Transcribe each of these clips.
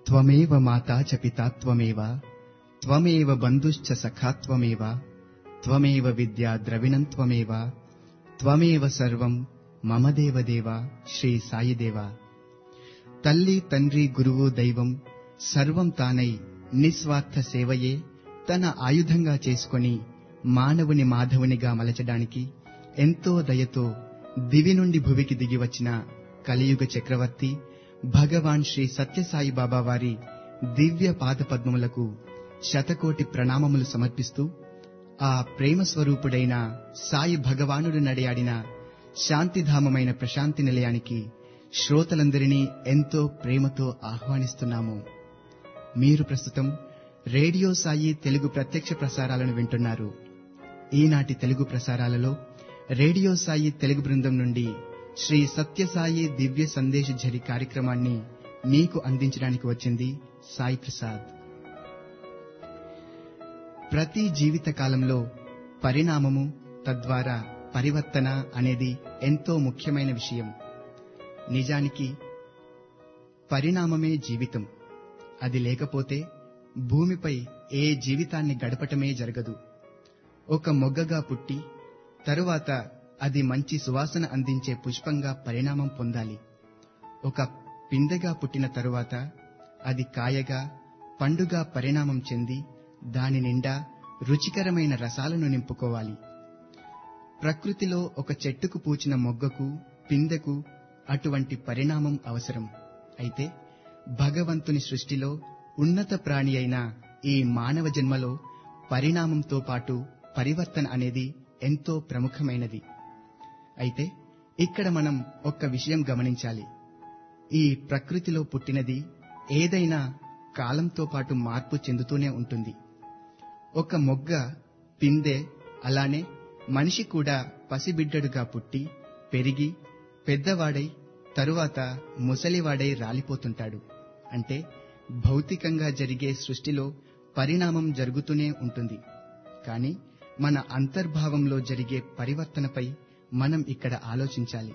త్వమేవ మాతా చ పితా త్వమేవ త్వమేవ బంధుశ్చ సఖా త్వమేవ త్వమేవ విద్యా ద్రవిణం త్వమేవ త్వమేవ సర్వం మమ దేవదేవ శ్రీ సాయిదేవ తల్లి తండ్రి గురువు దైవం సర్వం తానై నిస్వార్థ సేవయే తన ఆయుధంగా చేసుకొని మానవుని మాధవునిగా మలచడానికి ఎంతో దయతో దివి నుండి భువికి దిగివచ్చిన కలియుగ చక్రవర్తి భగవాన్ శ్రీ సత్యసాయి బాబా వారి దివ్య పాదపద్మములకు శతకోటి ప్రణామములు సమర్పిస్తూ ఆ ప్రేమ స్వరూపుడైన సాయి భగవానుడు నడయాడిన శాంతిధామమైన ప్రశాంతి నిలయానికి శ్రోతలందరినీ ఎంతో ప్రేమతో ఆహ్వానిస్తున్నాము మీరు ప్రస్తుతం రేడియో సాయి తెలుగు ప్రత్యక్ష ప్రసారాలను వింటున్నారు ఈనాటి తెలుగు ప్రసారాలలో రేడియో సాయి తెలుగు బృందం నుండి శ్రీ సత్యసాయి దివ్య సందేశ ఝరి కార్యక్రమాన్ని మీకు అందించడానికి వచ్చింది సాయి ప్రసాద్ ప్రతి జీవిత కాలంలో పరిణామము తద్వారా పరివర్తన అనేది ఎంతో ముఖ్యమైన విషయం నిజానికి పరిణామమే జీవితం అది లేకపోతే భూమిపై ఏ జీవితాన్ని గడపటమే జరగదు ఒక మొగ్గగా పుట్టి తరువాత అది మంచి సువాసన అందించే పుష్పంగా పరిణామం పొందాలి ఒక పిందెగా పుట్టిన తరువాత అది కాయగా పండుగా పరిణామం చెంది దాని నిండా రుచికరమైన రసాలను నింపుకోవాలి ప్రకృతిలో ఒక చెట్టుకు పూచిన మొగ్గకు పిందెకు అటువంటి పరిణామం అవసరం అయితే భగవంతుని సృష్టిలో ఉన్నత ప్రాణి అయిన ఈ మానవ జన్మలో పరిణామంతో పాటు పరివర్తన అనేది ఎంతో ప్రముఖమైనది అయితే ఇక్కడ మనం ఒక్క విషయం గమనించాలి ఈ ప్రకృతిలో పుట్టినది ఏదైనా కాలంతో పాటు మార్పు చెందుతూనే ఉంటుంది ఒక మొగ్గ పిందె అలానే మనిషి కూడా పసిబిడ్డడుగా పుట్టి పెరిగి పెద్దవాడై తరువాత ముసలివాడై రాలిపోతుంటాడు అంటే భౌతికంగా జరిగే సృష్టిలో పరిణామం జరుగుతూనే ఉంటుంది కానీ మన అంతర్భావంలో జరిగే పరివర్తనపై మనం ఇక్కడ ఆలోచించాలి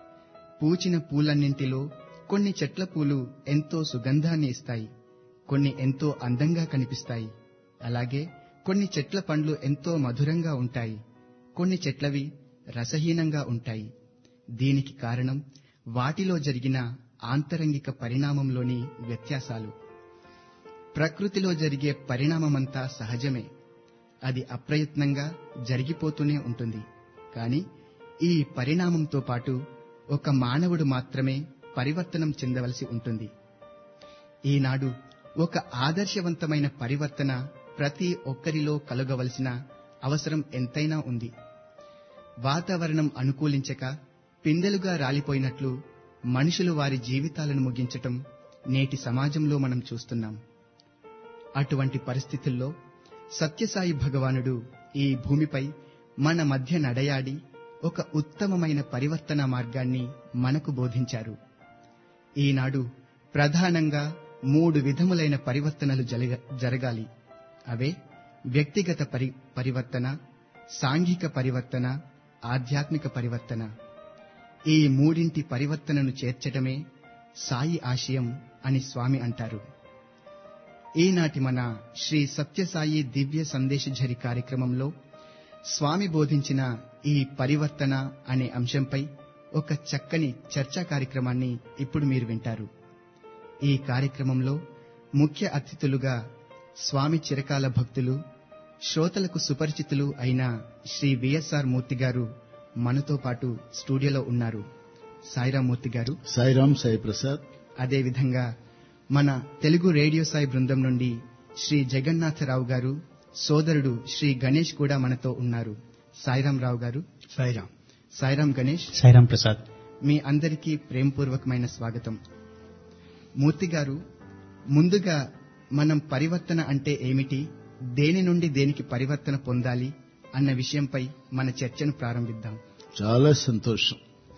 పూచిన పూలన్నింటిలో కొన్ని చెట్ల పూలు ఎంతో సుగంధాన్ని ఇస్తాయి కొన్ని ఎంతో అందంగా కనిపిస్తాయి అలాగే కొన్ని చెట్ల పండ్లు ఎంతో మధురంగా ఉంటాయి కొన్ని చెట్లవి రసహీనంగా ఉంటాయి దీనికి కారణం వాటిలో జరిగిన ఆంతరంగిక పరిణామంలోని వ్యత్యాసాలు ప్రకృతిలో జరిగే పరిణామమంతా సహజమే అది అప్రయత్నంగా జరిగిపోతూనే ఉంటుంది కానీ ఈ పరిణామంతో పాటు ఒక మానవుడు మాత్రమే పరివర్తనం చెందవలసి ఉంటుంది ఈనాడు ఒక ఆదర్శవంతమైన పరివర్తన ప్రతి ఒక్కరిలో కలుగవలసిన అవసరం ఎంతైనా ఉంది వాతావరణం అనుకూలించక పిందెలుగా రాలిపోయినట్లు మనుషులు వారి జీవితాలను ముగించటం నేటి సమాజంలో మనం చూస్తున్నాం అటువంటి పరిస్థితుల్లో సత్యసాయి భగవానుడు ఈ భూమిపై మన మధ్య నడయాడి ఒక ఉత్తమమైన పరివర్తన మార్గాన్ని మనకు బోధించారు ఈనాడు ప్రధానంగా మూడు విధములైన పరివర్తనలు జరగాలి అవే వ్యక్తిగత పరి పరివర్తన సాంఘిక పరివర్తన ఆధ్యాత్మిక పరివర్తన ఈ మూడింటి పరివర్తనను చేర్చటమే సాయి ఆశయం అని స్వామి అంటారు ఈనాటి మన శ్రీ సత్యసాయి దివ్య సందేశఝరి కార్యక్రమంలో స్వామి బోధించిన ఈ పరివర్తన అనే అంశంపై ఒక చక్కని చర్చా కార్యక్రమాన్ని ఇప్పుడు మీరు వింటారు ఈ కార్యక్రమంలో ముఖ్య అతిథులుగా స్వామి చిరకాల భక్తులు శ్రోతలకు సుపరిచితులు అయిన శ్రీ విఎస్ఆర్ మూర్తి గారు మనతో పాటు స్టూడియోలో ఉన్నారు సాయిరాం మూర్తి గారు సాయిరాం సాయి ప్రసాద్ అదేవిధంగా మన తెలుగు రేడియో సాయి బృందం నుండి శ్రీ జగన్నాథరావు గారు సోదరుడు శ్రీ గణేష్ కూడా మనతో ఉన్నారు సాయిరాం రావు గారు సాయిరాం సాయిరాం గణేష్ సాయిరాం ప్రసాద్ మీ అందరికీ ప్రేమపూర్వకమైన స్వాగతం మూర్తి గారు ముందుగా మనం పరివర్తన అంటే ఏమిటి దేని నుండి దేనికి పరివర్తన పొందాలి అన్న విషయంపై మన చర్చను ప్రారంభిద్దాం చాలా సంతోషం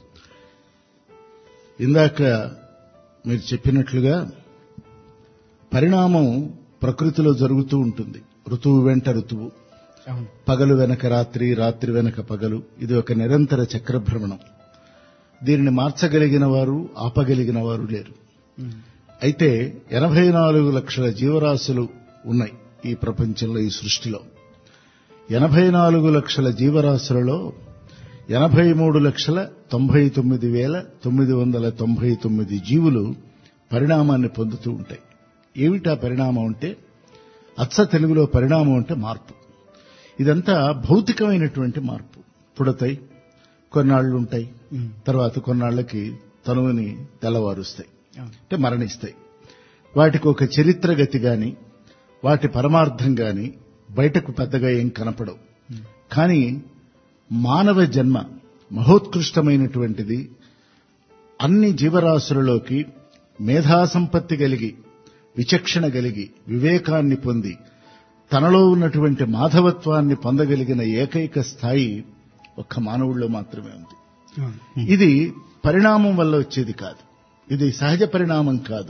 ఇందాక మీరు చెప్పినట్లుగా పరిణామం ప్రకృతిలో జరుగుతూ ఉంటుంది ఋతువు వెంట ఋతువు అవును పగలు వెనక రాత్రి రాత్రి వెనక పగలు ఇది ఒక నిరంతర చక్రభ్రమణం దీనిని మార్చగలిగిన వారు ఆపగలిగిన వారు లేరు ఉమ్, అయితే ఎనభై నాలుగు లక్షల జీవరాశులు ఉన్నాయి ఈ ప్రపంచంలో ఈ సృష్టిలో ఎనభై నాలుగు లక్షల జీవరాశులలో ఎనభై మూడు లక్షల తొంభై తొమ్మిది వేల తొమ్మిది వందల తొంభై తొమ్మిది జీవులు పరిణామాన్ని పొందుతూ ఉంటాయి ఏమిటా పరిణామం అంటే అచ్చ తెలుగులో పరిణామం అంటే మార్పు ఇదంతా భౌతికమైనటువంటి మార్పు పుడతాయి కొన్నాళ్ళు ఉంటాయి తర్వాత కొన్నాళ్లకి తనువుని తెల్లవారుస్తాయి అంటే మరణిస్తాయి వాటికి ఒక చరిత్ర గతి గాని వాటి పరమార్థం గాని బయటకు పెద్దగా ఏం కనపడవు కానీ మానవ జన్మ మహోత్కృష్టమైనటువంటిది అన్ని జీవరాశులలోకి మేధాసంపత్తి కలిగి విచక్షణ కలిగి వివేకాన్ని పొంది తనలో ఉన్నటువంటి మాధవత్వాన్ని పొందగలిగిన ఏకైక స్థాయి ఒక్క మానవుల్లో మాత్రమే ఉంది ఇది పరిణామం వల్ల వచ్చేది కాదు ఇది సహజ పరిణామం కాదు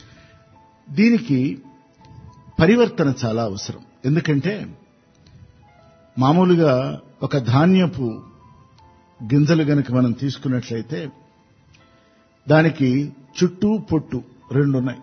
దీనికి పరివర్తన చాలా అవసరం ఎందుకంటే మామూలుగా ఒక ధాన్యపు గింజలు గనక మనం తీసుకున్నట్లయితే దానికి చుట్టూ పొట్టు రెండున్నాయి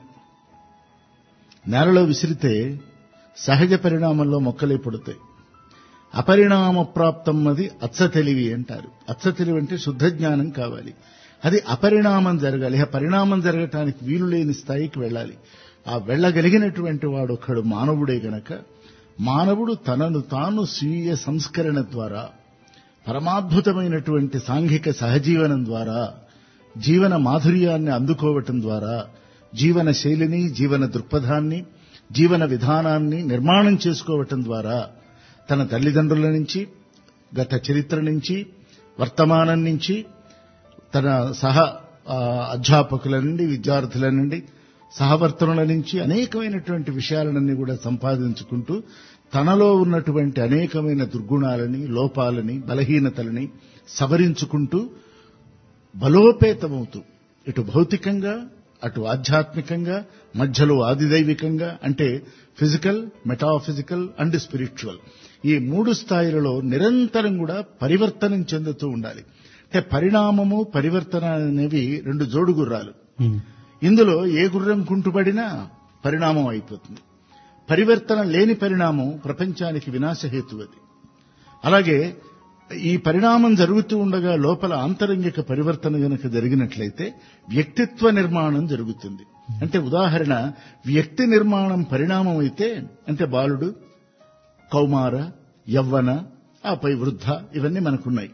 నేలలో విసిరితే సహజ పరిణామంలో మొక్కలే పుడతాయి అపరిణామ ప్రాప్తం అది అచ్చ తెలివి అంటారు అచ్చ తెలివి అంటే శుద్ధ జ్ఞానం కావాలి అది అపరిణామం జరగాలి ఆ పరిణామం జరగటానికి వీలు లేని స్థాయికి వెళ్ళాలి ఆ వెళ్ళగలిగినటువంటి వాడు ఒకడు మానవుడే గనక మానవుడు తనను తాను స్వీయ సంస్కరణ ద్వారా పరమాద్భుతమైనటువంటి సాంఘిక సహజీవనం ద్వారా జీవన మాధుర్యాన్ని అందుకోవటం ద్వారా జీవన శైలిని జీవన దృక్పథాన్ని జీవన విధానాన్ని నిర్మాణం చేసుకోవటం ద్వారా తన తల్లిదండ్రుల నుంచి గత చరిత్ర నుంచి వర్తమానం నుంచి తన సహ ఆ, అధ్యాపకుల నుండి విద్యార్థుల నుండి సహవర్తనుల నుంచి అనేకమైనటువంటి విషయాలన్నీ కూడా సంపాదించుకుంటూ తనలో ఉన్నటువంటి అనేకమైన దుర్గుణాలని లోపాలని బలహీనతలని సవరించుకుంటూ బలోపేతమవుతూ ఇటు భౌతికంగా అటు ఆధ్యాత్మికంగా మధ్యలో ఆదిదైవికంగా అంటే ఫిజికల్ మెటాఫిజికల్ అండ్ స్పిరిచువల్ ఈ మూడు స్థాయిలలో నిరంతరం కూడా పరివర్తనం చెందుతూ ఉండాలి అంటే పరిణామము పరివర్తన అనేవి రెండు జోడు గుర్రాలు ఇందులో ఏ గుర్రం కుంటుపడినా పరిణామం అయిపోతుంది పరివర్తన లేని పరిణామం ప్రపంచానికి వినాశహేతు అది అలాగే ఈ పరిణామం జరుగుతూ ఉండగా లోపల ఆంతరంగిక పరివర్తన గనక జరిగినట్లయితే వ్యక్తిత్వ నిర్మాణం జరుగుతుంది అంటే ఉదాహరణ వ్యక్తి నిర్మాణం పరిణామం అయితే అంటే బాలుడు కౌమార యవ్వన ఆపై వృద్ధ ఇవన్నీ మనకున్నాయి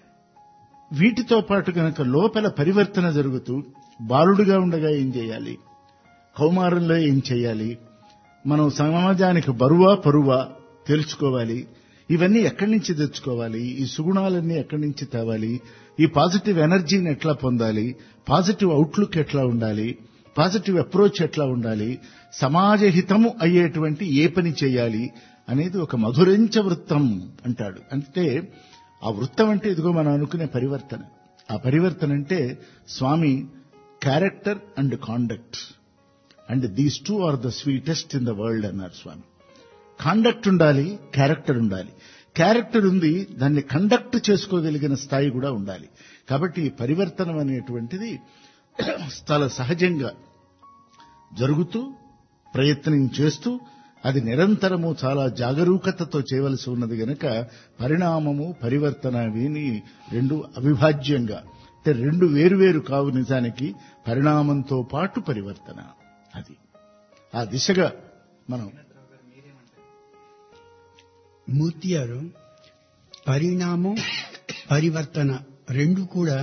వీటితో పాటు గనక లోపల పరివర్తన జరుగుతూ బాలుడుగా ఉండగా ఏం చేయాలి కౌమారంలో ఏం చేయాలి మనం సమాజానికి బరువా పరువా తెలుసుకోవాలి ఇవన్నీ ఎక్కడి నుంచి తెచ్చుకోవాలి ఈ సుగుణాలన్నీ ఎక్కడి నుంచి తేవాలి ఈ పాజిటివ్ ఎనర్జీని ఎట్లా పొందాలి పాజిటివ్ అవుట్లుక్ ఎట్లా ఉండాలి పాజిటివ్ అప్రోచ్ ఎట్లా ఉండాలి సమాజ హితము అయ్యేటువంటి ఏ పని చేయాలి అనేది ఒక మధురంచ వృత్తం అంటాడు అంటే ఆ వృత్తం అంటే ఇదిగో మనం అనుకునే పరివర్తన ఆ పరివర్తన అంటే Swami character and conduct and these two are the sweetest in the world అన్నారు స్వామి కాండక్ట్ ఉండాలి క్యారెక్టర్ ఉండాలి క్యారెక్టర్ ఉంది దాన్ని కండక్ట్ చేసుకోగలిగిన స్థాయి కూడా ఉండాలి కాబట్టి ఈ పరివర్తనం అనేటువంటిది చాలా సహజంగా జరుగుతూ ప్రయత్నం చేస్తూ అది నిరంతరము చాలా జాగరూకతతో చేయవలసి ఉన్నది గనక పరిణామము పరివర్తన వీని రెండు అవిభాజ్యంగా అంటే రెండు వేరువేరు కావు నిజానికి పరిణామంతో పాటు పరివర్తన అది ఆ దిశగా మనం మూర్తి గారు పరిణామం పరివర్తన రెండు కూడా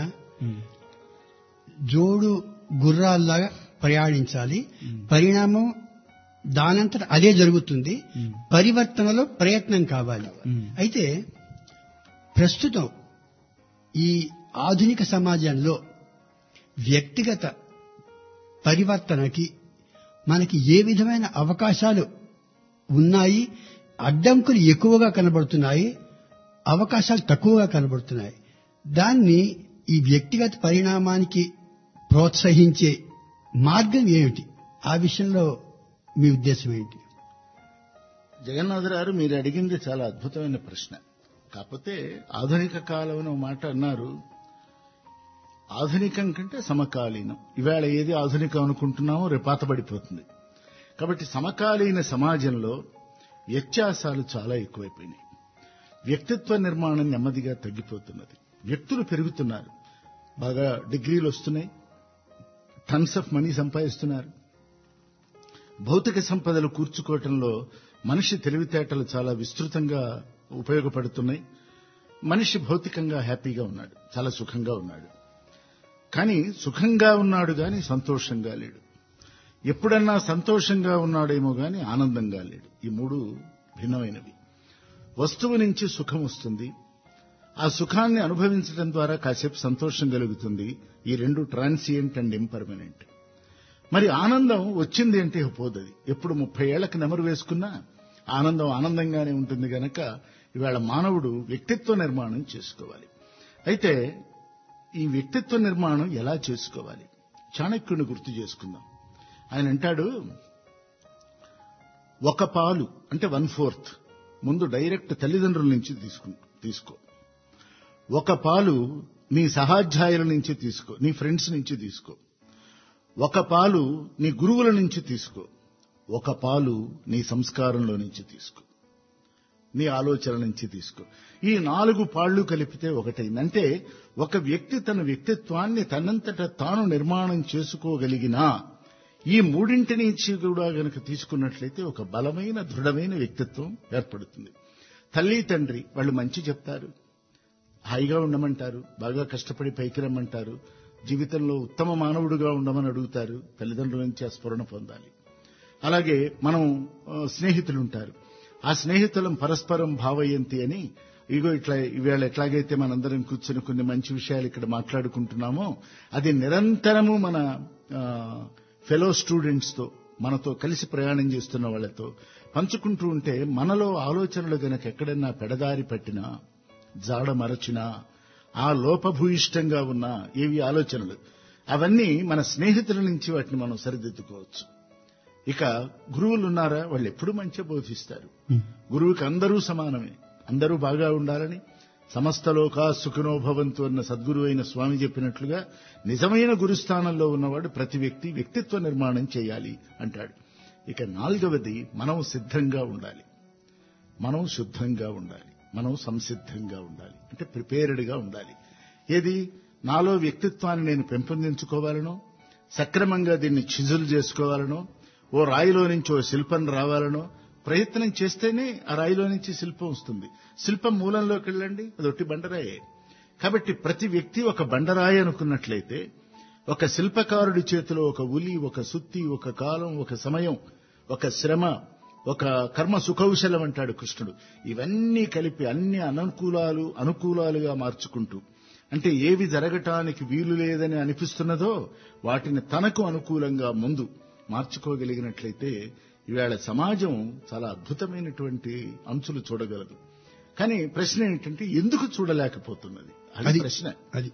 జోడు గుర్రాల్లాగా ప్రయాణించాలి పరిణామం దానంతట అదే జరుగుతుంది పరివర్తనలో ప్రయత్నం కావాలి అయితే ప్రస్తుతం ఈ ఆధునిక సమాజంలో వ్యక్తిగత పరివర్తనకి మనకి ఏ విధమైన అవకాశాలు ఉన్నాయి అడ్డంకులు ఎక్కువగా కనబడుతున్నాయి అవకాశాలు తక్కువగా కనబడుతున్నాయి దాన్ని ఈ వ్యక్తిగత పరిణామానికి ప్రోత్సహించే మార్గం ఏమిటి ఆ విషయంలో మీ ఉద్దేశం ఏంటి జగన్నాథ్ గారు మీరు అడిగింది చాలా అద్భుతమైన ప్రశ్న కాకపోతే ఆధునిక కాలం అనే మాట అన్నారు ఆధునికం కంటే సమకాలీనం ఇవాళ ఏది ఆధునికం అనుకుంటున్నామో రేపాతబడిపోతుంది కాబట్టి సమకాలీన సమాజంలో వ్యత్యాసాలు చాలా ఎక్కువైపోయినాయి వ్యక్తిత్వ నిర్మాణం నెమ్మదిగా తగ్గిపోతున్నది వ్యక్తులు పెరుగుతున్నారు బాగా డిగ్రీలు వస్తున్నాయి టన్స్ ఆఫ్ మనీ సంపాదిస్తున్నారు భౌతిక సంపదలు కూర్చుకోవటంలో మనిషి తెలివితేటలు చాలా విస్తృతంగా ఉపయోగపడుతున్నాయి మనిషి భౌతికంగా హ్యాపీగా ఉన్నాడు చాలా సుఖంగా ఉన్నాడు కానీ సుఖంగా ఉన్నాడు గాని సంతోషంగా లేడు ఎప్పుడన్నా సంతోషంగా ఉన్నాడేమో గాని ఆనందంగా లేడు ఈ మూడు భిన్నమైనవి వస్తువు నుంచి సుఖం వస్తుంది ఆ సుఖాన్ని అనుభవించడం ద్వారా కాసేపు సంతోషం కలుగుతుంది ఈ రెండు ట్రాన్సియంట్ అండ్ ఇంపర్మనెంట్ మరి ఆనందం వచ్చింది అంటే పోదది ఎప్పుడు ముప్పై ఏళ్లకు నెమరు వేసుకున్నా ఆనందం ఆనందంగానే ఉంటుంది గనక ఇవాళ మానవుడు వ్యక్తిత్వ నిర్మాణం చేసుకోవాలి అయితే ఈ వ్యక్తిత్వ నిర్మాణం ఎలా చేసుకోవాలి చాణక్యుని గుర్తు చేసుకుందాం ఆయన అంటాడు ఒక పాలు అంటే వన్ ఫోర్త్ ముందు డైరెక్ట్ తల్లిదండ్రుల నుంచి తీసుకు తీసుకో ఒక పాలు నీ సహాధ్యాయుల నుంచి తీసుకో నీ ఫ్రెండ్స్ నుంచి తీసుకో ఒక పాలు నీ గురువుల నుంచి తీసుకో ఒక పాలు నీ సంస్కారంలో నుంచి తీసుకో నీ ఆలోచన నుంచి తీసుకో ఈ నాలుగు పాళ్లు కలిపితే ఒకటైంది అంటే ఒక వ్యక్తి తన వ్యక్తిత్వాన్ని తనంతట తాను నిర్మాణం చేసుకోగలిగినా ఈ మూడింటి నుంచి కూడా గనక తీసుకున్నట్లయితే ఒక బలమైన దృఢమైన వ్యక్తిత్వం ఏర్పడుతుంది తల్లి తండ్రి వాళ్ళు మంచి చెప్తారు హాయిగా ఉండమంటారు బాగా కష్టపడి పైకి రమ్మంటారు జీవితంలో ఉత్తమ మానవుడిగా ఉండమని అడుగుతారు తల్లిదండ్రుల నుంచి ఆ స్ఫురణ పొందాలి అలాగే మనం ఆ, స్నేహితులు ఉంటారు ఆ స్నేహితులం పరస్పరం భావయంతి అని ఇగో ఇట్లా ఈవేళ ఎట్లాగైతే మనందరం కూర్చొని కొన్ని మంచి విషయాలు ఇక్కడ మాట్లాడుకుంటున్నామో అది నిరంతరము మన ఫెలో స్టూడెంట్స్ తో మనతో కలిసి ప్రయాణం చేస్తున్న వాళ్ళతో పంచుకుంటూ ఉంటే మనలో ఆలోచనలు గనక ఎక్కడన్నా పెడదారి పట్టినా జాడ మరచినా ఆ లోపభూయిష్టంగా ఉన్న ఏవి ఆలోచనలు అవన్నీ మన స్నేహితుల నుంచి వాటిని మనం సరిదిద్దుకోవచ్చు ఇక గురువులు ఉన్నారా వాళ్ళు ఎప్పుడు మంచిగా బోధిస్తారు గురువుకి అందరూ సమానమే అందరూ బాగా ఉండాలని సమస్త లోకా సుఖినో భవంతు అన్న సద్గురు అయిన స్వామి చెప్పినట్లుగా నిజమైన గురుస్థానంలో ఉన్నవాడు ప్రతి వ్యక్తి వ్యక్తిత్వ నిర్మాణం చేయాలి అంటాడు ఇక నాలుగవది మనం సిద్ధంగా ఉండాలి మనం శుద్ధంగా ఉండాలి మనం సంసిద్ధంగా ఉండాలి అంటే ప్రిపేర్డ్గా ఉండాలి ఏది నాలో వ్యక్తిత్వాన్ని నేను పెంపొందించుకోవాలనో సక్రమంగా దీన్ని చిజులు చేసుకోవాలనో ఓ రాయిలో నుంచి ఓ శిల్పం రావాలనో ప్రయత్నం చేస్తేనే ఆ రాయిలో నుంచి శిల్పం వస్తుంది శిల్పం మూలంలోకి వెళ్ళండి అది ఒట్టి బండరాయే కాబట్టి ప్రతి వ్యక్తి ఒక బండరాయి అనుకున్నట్లయితే ఒక శిల్పకారుడి చేతిలో ఒక ఉలి ఒక సుత్తి ఒక కాలం ఒక సమయం ఒక శ్రమ ఒక కర్మ సుకౌశలం అంటాడు కృష్ణుడు ఇవన్నీ కలిపి అన్ని అననుకూలాలు అనుకూలాలుగా మార్చుకుంటూ అంటే ఏవి జరగటానికి వీలు లేదని అనిపిస్తున్నదో వాటిని తనకు అనుకూలంగా ముందు మార్చుకోగలిగినట్లయితే ఈవేళ సమాజం చాలా అద్భుతమైనటువంటి అంచులు చూడగలదు కానీ ప్రశ్న ఏంటంటే ఎందుకు చూడలేకపోతున్నది అది అది ప్రశ్న అది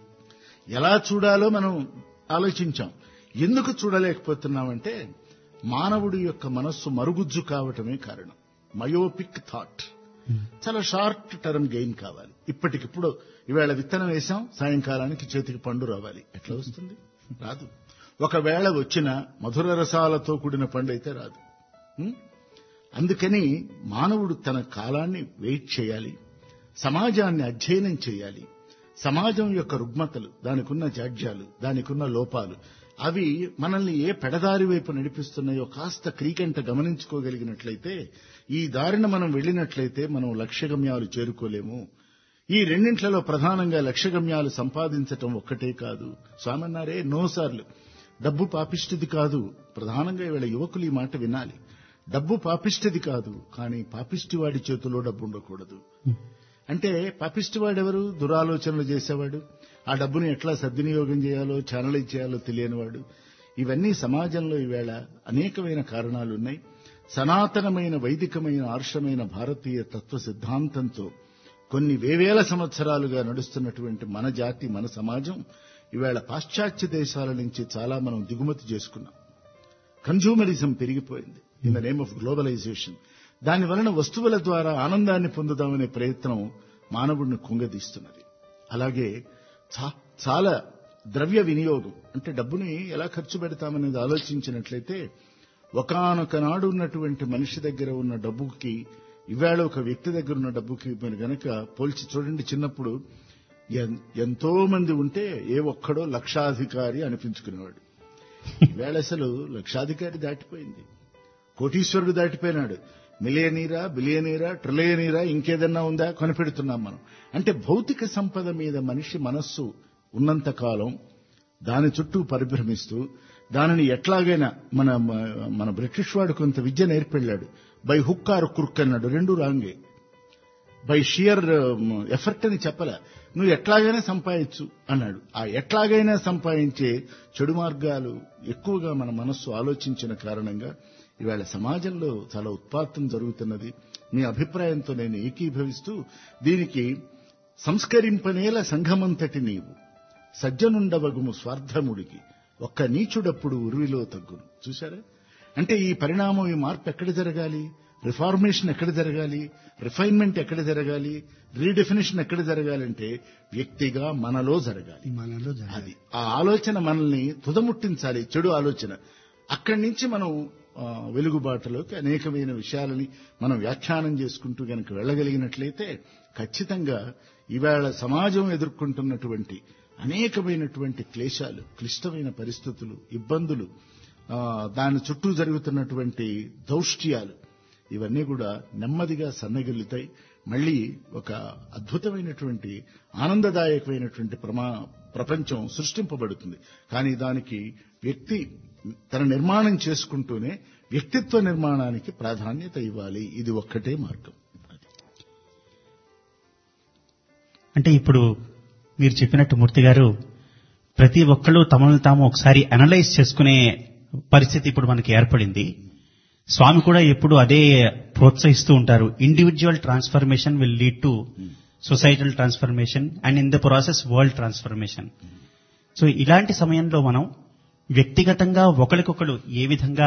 ఎలా చూడాలో మనం ఆలోచించాం ఎందుకు చూడలేకపోతున్నామంటే మానవుడి యొక్క మనస్సు మరుగుజ్జు కావటమే కారణం మయోపిక్ థాట్ చాలా షార్ట్ టర్మ్ గెయిన్ కావాలి ఇప్పటికిప్పుడు ఇవాళ విత్తనం వేశాం సాయంకాలానికి చేతికి పండు రావాలి ఎట్లా వస్తుంది రాదు ఒకవేళ వచ్చిన మధుర రసాలతో కూడిన పండు అయితే రాదు ఉం? అందుకని మానవుడు తన కాలాన్ని వెయిట్ చేయాలి సమాజాన్ని అధ్యయనం చేయాలి సమాజం యొక్క రుగ్మతలు దానికున్న జాడ్యాలు దానికున్న లోపాలు అవి మనల్ని ఏ పెడదారి వైపు నడిపిస్తున్నాయో కాస్త క్రీకంట గమనించుకోగలిగినట్లయితే ఈ దారిన మనం వెళ్ళినట్లయితే మనం లక్ష్యగమ్యాలు చేరుకోలేము ఈ రెండింట్లలో ప్రధానంగా లక్ష్యగమ్యాలు సంపాదించటం ఒక్కటే కాదు స్వామన్నారే నోసార్లు డబ్బు పాపిష్టిది కాదు ప్రధానంగా ఇవాళ యువకులు ఈ మాట వినాలి డబ్బు పాపిష్టిది కాదు కానీ పాపిష్టి వాడి చేతిలో డబ్బు ఉండకూడదు అంటే పాపిష్టి వాడెవరు దురాలోచనలు చేసేవాడు ఆ డబ్బుని ఎట్లా సద్వినియోగం చేయాలో ఛానలైజ్ చేయాలో తెలియనివాడు ఇవన్నీ సమాజంలో ఈవేళ అనేకమైన కారణాలున్నాయి సనాతనమైన వైదికమైన ఆర్షమైన భారతీయ తత్వ సిద్ధాంతంతో కొన్ని వేవేల సంవత్సరాలుగా నడుస్తున్నటువంటి మన జాతి మన సమాజం ఈవేళ పాశ్చాత్య దేశాల నుంచి చాలా మనం దిగుమతి చేసుకున్నాం కన్జ్యూమరిజం పెరిగిపోయింది in the name of globalisation దాని వలన వస్తువుల ద్వారా ఆనందాన్ని పొందుదామనే ప్రయత్నం మానవుడిని కుంగదీస్తున్నది అలాగే చా- చాలా ద్రవ్య వినియోగం అంటే డబ్బుని ఎలా ఖర్చు పెడతామనేది ఆలోచించినట్లయితే ఒకనొక నాడు ఉన్నటువంటి మనిషి దగ్గర ఉన్న డబ్బుకి ఇవాళ ఒక వ్యక్తి దగ్గర ఉన్న డబ్బుకి మీరు గనక పోల్చి చూడండి చిన్నప్పుడు ఎన్- ఎంతో మంది ఉంటే ఏ ఒక్కడో లక్షాధికారి అనిపించుకునేవాడు వేళ అసలు లక్షాధికారి దాటిపోయింది కోటీశ్వరుడు దాటిపోయినాడు మిలియనీరా బిలియనీరా ట్రిలియనీరా ఇంకేదన్నా ఉందా కనిపెడుతున్నాం మనం అంటే భౌతిక సంపద మీద మనిషి మనస్సు ఉన్నంత కాలం దాని చుట్టూ పరిభ్రమిస్తూ దానిని ఎట్లాగైనా మన మన బ్రిటిష్ వాడు కొంత విద్య నేర్పెళ్ళాడు బై హుక్ ఆర్ క్రుక్ అన్నాడు రెండు రాంగే బై షియర్ ఎఫర్ట్ అని చెప్పలే నువ్వు ఎట్లాగైనా సంపాదించు అన్నాడు ఆ ఎట్లాగైనా సంపాదించే చెడు మార్గాలు ఎక్కువగా మన మనస్సు ఆలోచించిన కారణంగా ఇవాళ సమాజంలో చాలా ఉత్పాతం జరుగుతున్నది మీ అభిప్రాయంతో నేను ఏకీభవిస్తూ దీనికి సంస్కరింపనేల సంఘమంతటి నీవు సజ్జనుండవగుము స్వార్థముడికి ఒక్క నీచుడప్పుడు ఉరివిలో తగ్గును చూశారా అంటే ఈ పరిణామం ఈ మార్పు ఎక్కడ జరగాలి రిఫార్మేషన్ ఎక్కడ జరగాలి రిఫైన్మెంట్ ఎక్కడ జరగాలి రీడెఫినేషన్ ఎక్కడ జరగాలంటే వ్యక్తిగా మనలో జరగాలి మనలో జరగాలి అది ఆ ఆలోచన మనల్ని తుదముట్టించాలి చెడు ఆలోచన అక్కడి నుంచి మనం ఆ, వెలుగుబాటులోకి అనేకమైన విషయాలని మనం వ్యాఖ్యానం చేసుకుంటూ గనక వెళ్ళగలిగినట్లయితే ఖచ్చితంగా ఇవాళ సమాజం ఎదుర్కొంటున్నటువంటి అనేకమైనటువంటి క్లేశాలు క్లిష్టమైన పరిస్థితులు ఇబ్బందులు ఆ, దాని చుట్టూ జరుగుతున్నటువంటి దౌష్ట్యాలు ఇవన్నీ కూడా నెమ్మదిగా సన్నగిల్లుతాయి మళ్ళీ ఒక అద్భుతమైనటువంటి ఆనందదాయకమైనటువంటి ప్రమా ప్రపంచం సృష్టింపబడుతుంది కానీ దానికి వ్యక్తి తన నిర్మాణం చేసుకుంటూనే వ్యక్తిత్వ నిర్మాణానికి ప్రాధాన్యత ఇవ్వాలి ఇది ఒక్కటే మార్గం అంటే ఇప్పుడు మీరు చెప్పినట్టు మూర్తి గారు ప్రతి ఒక్కళ్ళు తమను తాము ఒకసారి అనలైజ్ చేసుకునే పరిస్థితి ఇప్పుడు మనకి ఏర్పడింది స్వామి కూడా ఎప్పుడు అదే ప్రోత్సహిస్తూ ఉంటారు individual transformation will lead to societal transformation and in the process world transformation so ఇలాంటి సమయంలో మనం వ్యక్తిగతంగా ఒకరికొకరు ఏ విధంగా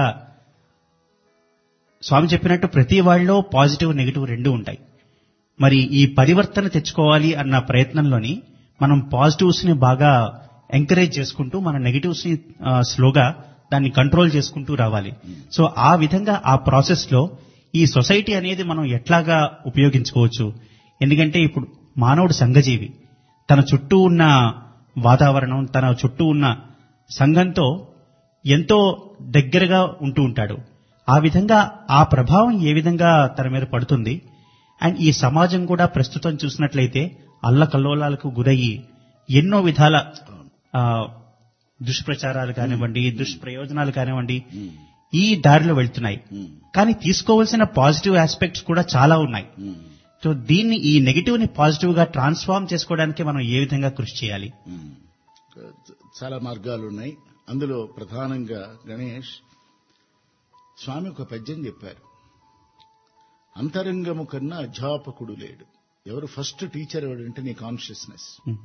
స్వామి చెప్పినట్టు ప్రతి వాళ్ళలో పాజిటివ్ నెగిటివ్ రెండు ఉంటాయి మరి ఈ పరివర్తన తెచ్చుకోవాలి అన్న ప్రయత్నంలోని మనం పాజిటివ్స్ ని బాగా ఎంకరేజ్ చేసుకుంటూ మన నెగిటివ్స్ ని ఆ, స్లోగా దాన్ని కంట్రోల్ చేసుకుంటూ రావాలి సో ఆ విధంగా ఆ ప్రాసెస్ లో ఈ సొసైటీ అనేది మనం ఎట్లాగా ఉపయోగించుకోవచ్చు ఎందుకంటే ఇప్పుడు మానవుడు సంఘజీవి తన చుట్టూ ఉన్న వాతావరణం తన చుట్టూ ఉన్న సంఘంతో ఎంతో దగ్గరగా ఉంటూ ఉంటాడు ఆ విధంగా ఆ ప్రభావం ఏ విధంగా తన మీద పడుతుంది అండ్ ఈ సమాజం కూడా ప్రస్తుతం చూసినట్లయితే అల్లకల్లోలాలకు గురయ్యి ఎన్నో విధాల ఆ, దుష్ప్రచారాలు కానివ్వండి దుష్ప్రయోజనాలు కానివ్వండి ఈ దారిలో వెళ్తున్నాయి కానీ తీసుకోవాల్సిన పాజిటివ్ ఆస్పెక్ట్స్ కూడా చాలా ఉన్నాయి సో దీన్ని ఈ నెగిటివ్ ని పాజిటివ్ గా ట్రాన్స్ఫార్మ్ చేసుకోవడానికి మనం ఏ విధంగా కృషి చేయాలి చాలా మార్గాలు ఉన్నాయి అందులో ప్రధానంగా గణేష్ స్వామి ఒక పద్యం చెప్పారు అంతరంగము కన్నా అధ్యాపకుడు లేడు ఎవరు ఫస్ట్ టీచర్ ఎవడంటే నీ కాన్షియస్నెస్ Hmm.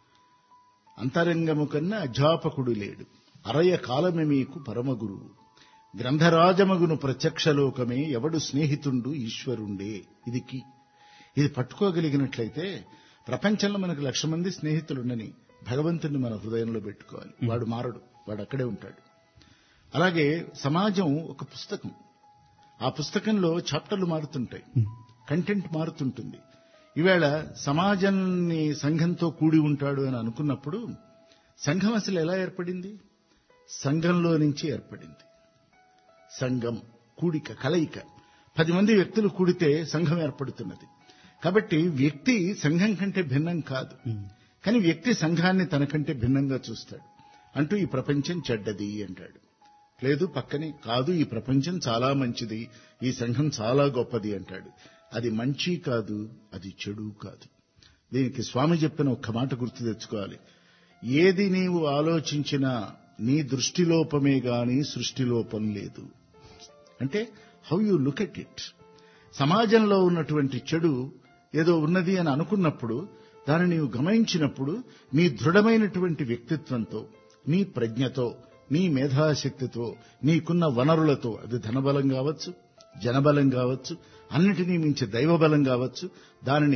అంతరంగము కన్నా అధ్యాపకుడు లేడు అరయ కాలమే మీకు పరమ గురువు గ్రంథరాజమగును ప్రత్యక్షలోకమే ఎవడు స్నేహితుండు ఈశ్వరుండే ఇది కీ ఇది పట్టుకోగలిగినట్లయితే ప్రపంచంలో మనకు లక్ష మంది స్నేహితులుండని భగవంతుని మన హృదయంలో పెట్టుకోవాలి వాడు మారడు వాడు అక్కడే ఉంటాడు అలాగే సమాజం ఒక పుస్తకం ఆ పుస్తకంలో చాప్టర్లు మారుతుంటాయి కంటెంట్ మారుతుంటుంది ఈవేళ సమాజాన్ని సంఘంతో కూడి ఉంటాడు అని అనుకున్నప్పుడు సంఘం అసలు ఎలా ఏర్పడింది సంఘంలో నుంచి ఏర్పడింది సంఘం కూడిక కలయిక పది మంది వ్యక్తులు కూడితే సంఘం ఏర్పడుతున్నది కాబట్టి వ్యక్తి సంఘం కంటే భిన్నం కాదు కానీ వ్యక్తి సంఘాన్ని తనకంటే భిన్నంగా చూస్తాడు అంటూ ఈ ప్రపంచం చెడ్డది అంటాడు లేదు పక్కనే కాదు ఈ ప్రపంచం చాలా మంచిది ఈ సంఘం చాలా గొప్పది అంటాడు అది మంచి కాదు అది చెడు కాదు దీనికి స్వామి చెప్పిన ఒక్క మాట గుర్తు తెచ్చుకోవాలి ఏది నీవు ఆలోచించినా నీ దృష్టిలోపమే గాని సృష్టిలోపం లేదు అంటే how you look at it సమాజంలో ఉన్నటువంటి చెడు ఏదో ఉన్నది అని అనుకున్నప్పుడు దాన్ని నీవు గమనించినప్పుడు నీ దృఢమైనటువంటి వ్యక్తిత్వంతో నీ ప్రజ్ఞతో నీ మేధాశక్తితో నీకున్న వనరులతో అది ధనబలం కావచ్చు జనబలం కావచ్చు అన్నిటినీ మించి దైవబలం కావచ్చు దానిని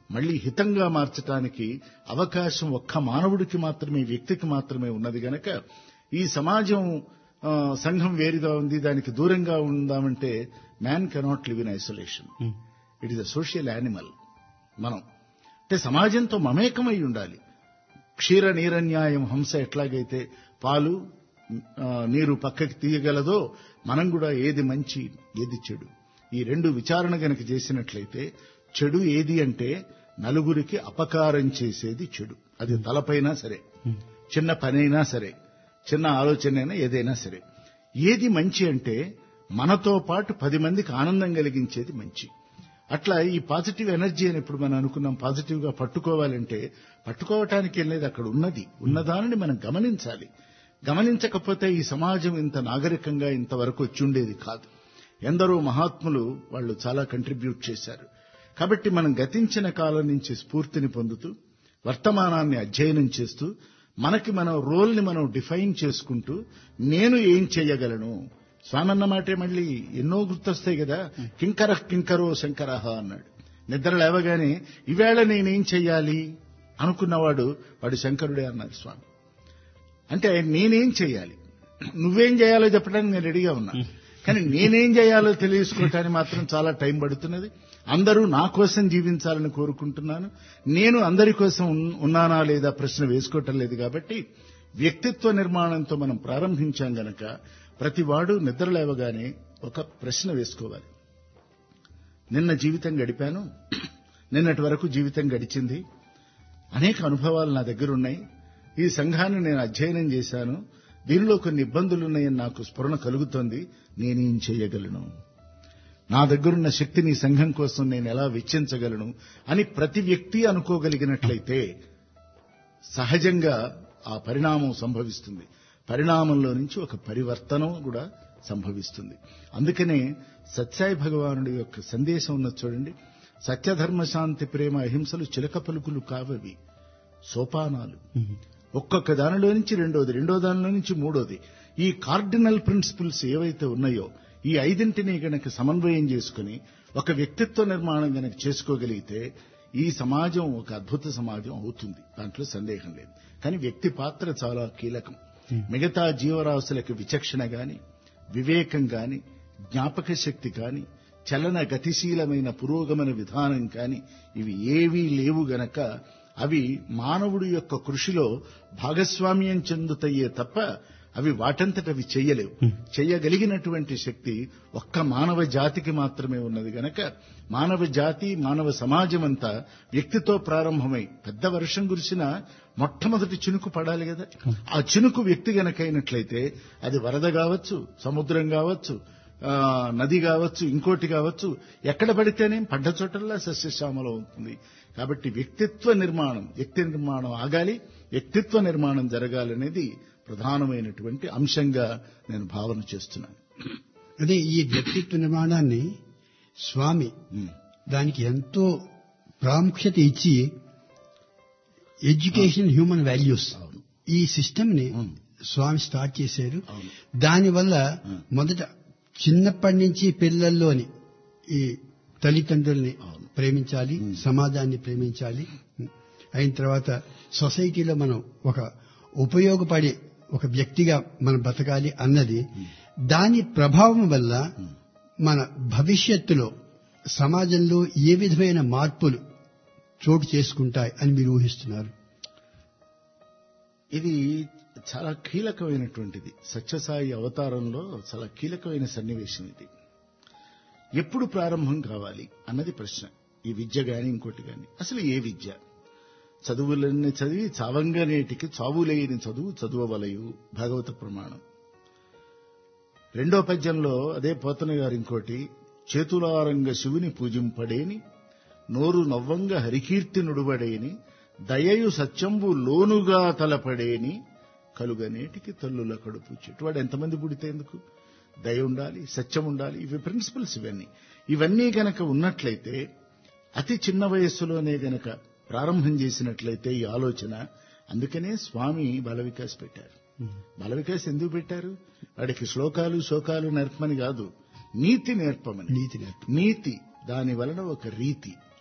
మళ్ళీ హితంగా మార్చడానికి అవకాశం ఒక్క మానవుడికి మాత్రమే వ్యక్తికి మాత్రమే ఉన్నది గనక ఈ సమాజం ఆ, సంఘం వేరుగా ఉంది దానికి దూరంగా ఉందామంటే man cannot live in isolation it is a social animal మనం అంటే సమాజంతో మమేకమై ఉండాలి క్షీర నీరన్యాయం హంస ఎట్లాగైతే పాలు ఆ, నీరు పక్కకి తీయగలదో మనం కూడా ఏది మంచి ఏది చెడు ఈ రెండు విచారణ గనక చేసినట్లయితే చెడు ఏది అంటే నలుగురికి అపకారం చేసేది చెడు అది తలపైనా సరే చిన్న పనైనా సరే చిన్న ఆలోచనైనా ఏదైనా సరే ఏది మంచి అంటే మనతో పాటు పది మందికి ఆనందం కలిగించేది మంచి అట్లా ఈ పాజిటివ్ ఎనర్జీ అని ఇప్పుడు మనం అనుకున్నాం పాజిటివ్ గా పట్టుకోవాలంటే పట్టుకోవటానికి వెళ్ళేది అక్కడ ఉన్నది ఉన్నదానిని మనం గమనించాలి గమనించకపోతే ఈ సమాజం ఇంత నాగరికంగా ఇంతవరకు వచ్చి ఉండేది కాదు ఎందరో మహాత్ములు వాళ్ళు చాలా కంట్రిబ్యూట్ చేశారు కాబట్టి మనం గతించిన కాలం నుంచి స్ఫూర్తిని పొందుతూ వర్తమానాన్ని అధ్యయనం చేస్తూ మనకి మనం రోల్ని మనం డిఫైన్ చేసుకుంటూ నేను ఏం చేయగలను స్వామి అన్న మాటే మళ్ళీ ఎన్నో గుర్తొస్తాయి కదా కింకర కింకరో శంకరహ అన్నాడు నిద్ర లేవగానే ఈవేళ నేనేం చెయ్యాలి అనుకున్నవాడు వాడు శంకరుడే అన్నారు స్వామి అంటే నేనేం చేయాలి నువ్వేం చేయాలో చెప్పడానికి నేను రెడీగా ఉన్నా కానీ నేనేం చేయాలో తెలియసుకోవటానికి మాత్రం చాలా టైం పడుతున్నది అందరూ నా కోసం జీవించాలని కోరుకుంటున్నాను నేను అందరి కోసం ఉన్- ఉన్నానా లేదా ప్రశ్న వేసుకోవటం లేదు కాబట్టి వ్యక్తిత్వ నిర్మాణంతో మనం ప్రారంభించాం గనక ప్రతివాడు నిద్ర లేవగానే ఒక ప్రశ్న వేసుకోవాలి నిన్న జీవితం గడిపాను నిన్నటి వరకు జీవితం గడిచింది అనేక అనుభవాలు నా దగ్గర ఉన్నాయి ఈ సంఘాన్ని నేను అధ్యయనం చేశాను దీనిలో కొన్ని ఇబ్బందులు ఉన్నాయని నాకు స్ఫురణ కలుగుతోంది నేనేం చేయగలను నా దగ్గరున్న శక్తిని ఈ సంఘం కోసం నేను ఎలా వెచ్చించగలను అని ప్రతి వ్యక్తి అనుకోగలిగినట్లయితే సహజంగా ఆ పరిణామం సంభవిస్తుంది పరిణామంలో నుంచి ఒక పరివర్తనం కూడా సంభవిస్తుంది అందుకనే సత్యాయి భగవానుడి యొక్క సందేశం ఉన్నది చూడండి సత్యధర్మ శాంతి ప్రేమ అహింసలు చిలక పలుకులు కావవి సోపానాలు ఒక్కొక్క దానిలో నుంచి రెండోది రెండో దానిలో నుంచి మూడోది ఈ కార్డినల్ ప్రిన్సిపల్స్ ఏవైతే ఉన్నాయో ఈ ఐదింటిని గనక సమన్వయం చేసుకుని ఒక వ్యక్తిత్వ నిర్మాణం గనక చేసుకోగలిగితే ఈ సమాజం ఒక అద్భుత సమాజం అవుతుంది దాంట్లో సందేహం లేదు కానీ వ్యక్తి పాత్ర చాలా కీలకం మిగతా జీవరాశులకు విచక్షణ గాని వివేకం గాని జ్ఞాపక శక్తి కాని చలన గతిశీలమైన పురోగమన విధానం కాని ఇవి ఏవీ లేవు గనక అవి మానవుడి యొక్క కృషిలో భాగస్వామ్యం చెందుతాయే తప్ప అవి వాటంతటవి చెయ్యలేవు చెయ్యగలిగినటువంటి శక్తి ఒక్క మానవ జాతికి మాత్రమే ఉన్నది గనక మానవ జాతి మానవ సమాజం అంతా వ్యక్తితో ప్రారంభమై పెద్ద వర్షం కురిసిన మొట్టమొదటి చినుకు పడాలి కదా ఆ చినుకు వ్యక్తి గనకైనట్లయితే అది వరద కావచ్చు సముద్రం కావచ్చు ఆ, నది కావచ్చు ఇంకోటి కావచ్చు ఎక్కడ పడితేనే పడ్డ చోటల్లా సస్యశ్యామలం అవుతుంది కాబట్టి వ్యక్తిత్వ నిర్మాణం వ్యక్తి నిర్మాణం ఆగాలి వ్యక్తిత్వ నిర్మాణం జరగాలనేది ప్రధానమైనటువంటి అంశంగా నేను భావన చేస్తున్నాను అదే ఈ వ్యక్తిత్వ నిర్మాణాన్ని స్వామి ఉమ్. దానికి ఎంతో ప్రాముఖ్యత ఇచ్చి ఎడ్యుకేషన్ హ్యూమన్ వాల్యూస్ అవును. ఈ సిస్టమ్ ని అవును. స్వామి స్టార్ట్ చేశారు అవును. దానివల్ల ఉం. మొదట చిన్నప్పటి నుంచి పిల్లల్లోని ఈ తల్లిదండ్రుల్ని అవును. ప్రేమించాలి సమాజాన్ని ప్రేమించాలి అయిన తర్వాత సొసైటీలో మనం ఒక ఉపయోగపడే ఒక వ్యక్తిగా మనం బతకాలి అన్నది దాని ప్రభావం వల్ల మన భవిష్యత్తులో సమాజంలో ఏ విధమైన మార్పులు చోటు చేసుకుంటాయి అని మీరు ఊహిస్తున్నారు ఇది చాలా కీలకమైనటువంటిది సత్యసాయి అవతారంలో చాలా కీలకమైన సన్నివేశం ఇది ఎప్పుడు ప్రారంభం కావాలి అన్నది ప్రశ్న ఈ విద్య గాని ఇంకోటి గాని అసలు ఏ విద్య చదువులన్నీ చదివి చావంగనేటికి చావులేని చదువు చదువవలయు భాగవత ప్రమాణం రెండో పద్యంలో అదే పోతన గారు ఇంకోటి చేతులారంగ శివుని పూజింపడేని నోరు నవ్వంగ హరికీర్తి నుడువడేని దయయు సత్యంబు లోనుగా తలపడేని కలుగనేటికి తల్లుల కడుపు చెట్టువాడు ఎంతమంది పుడితే ఎందుకు దయ ఉండాలి సత్యం ఉండాలి ఇవి ప్రిన్సిపల్స్ ఇవన్నీ ఇవన్నీ గనక ఉన్నట్లయితే అతి చిన్న వయస్సులోనే గనక ప్రారంభం చేసినట్లయితే ఈ ఆలోచన అందుకనే స్వామి బాల వికాస్ పెట్టారు బాల వికాస్ ఎందుకు పెట్టారు వాడికి శ్లోకాలు శోకాలు నేర్పమని కాదు నీతి నేర్పమని నీతి నేర్పు నీతి దాని వలన ఒక రీతి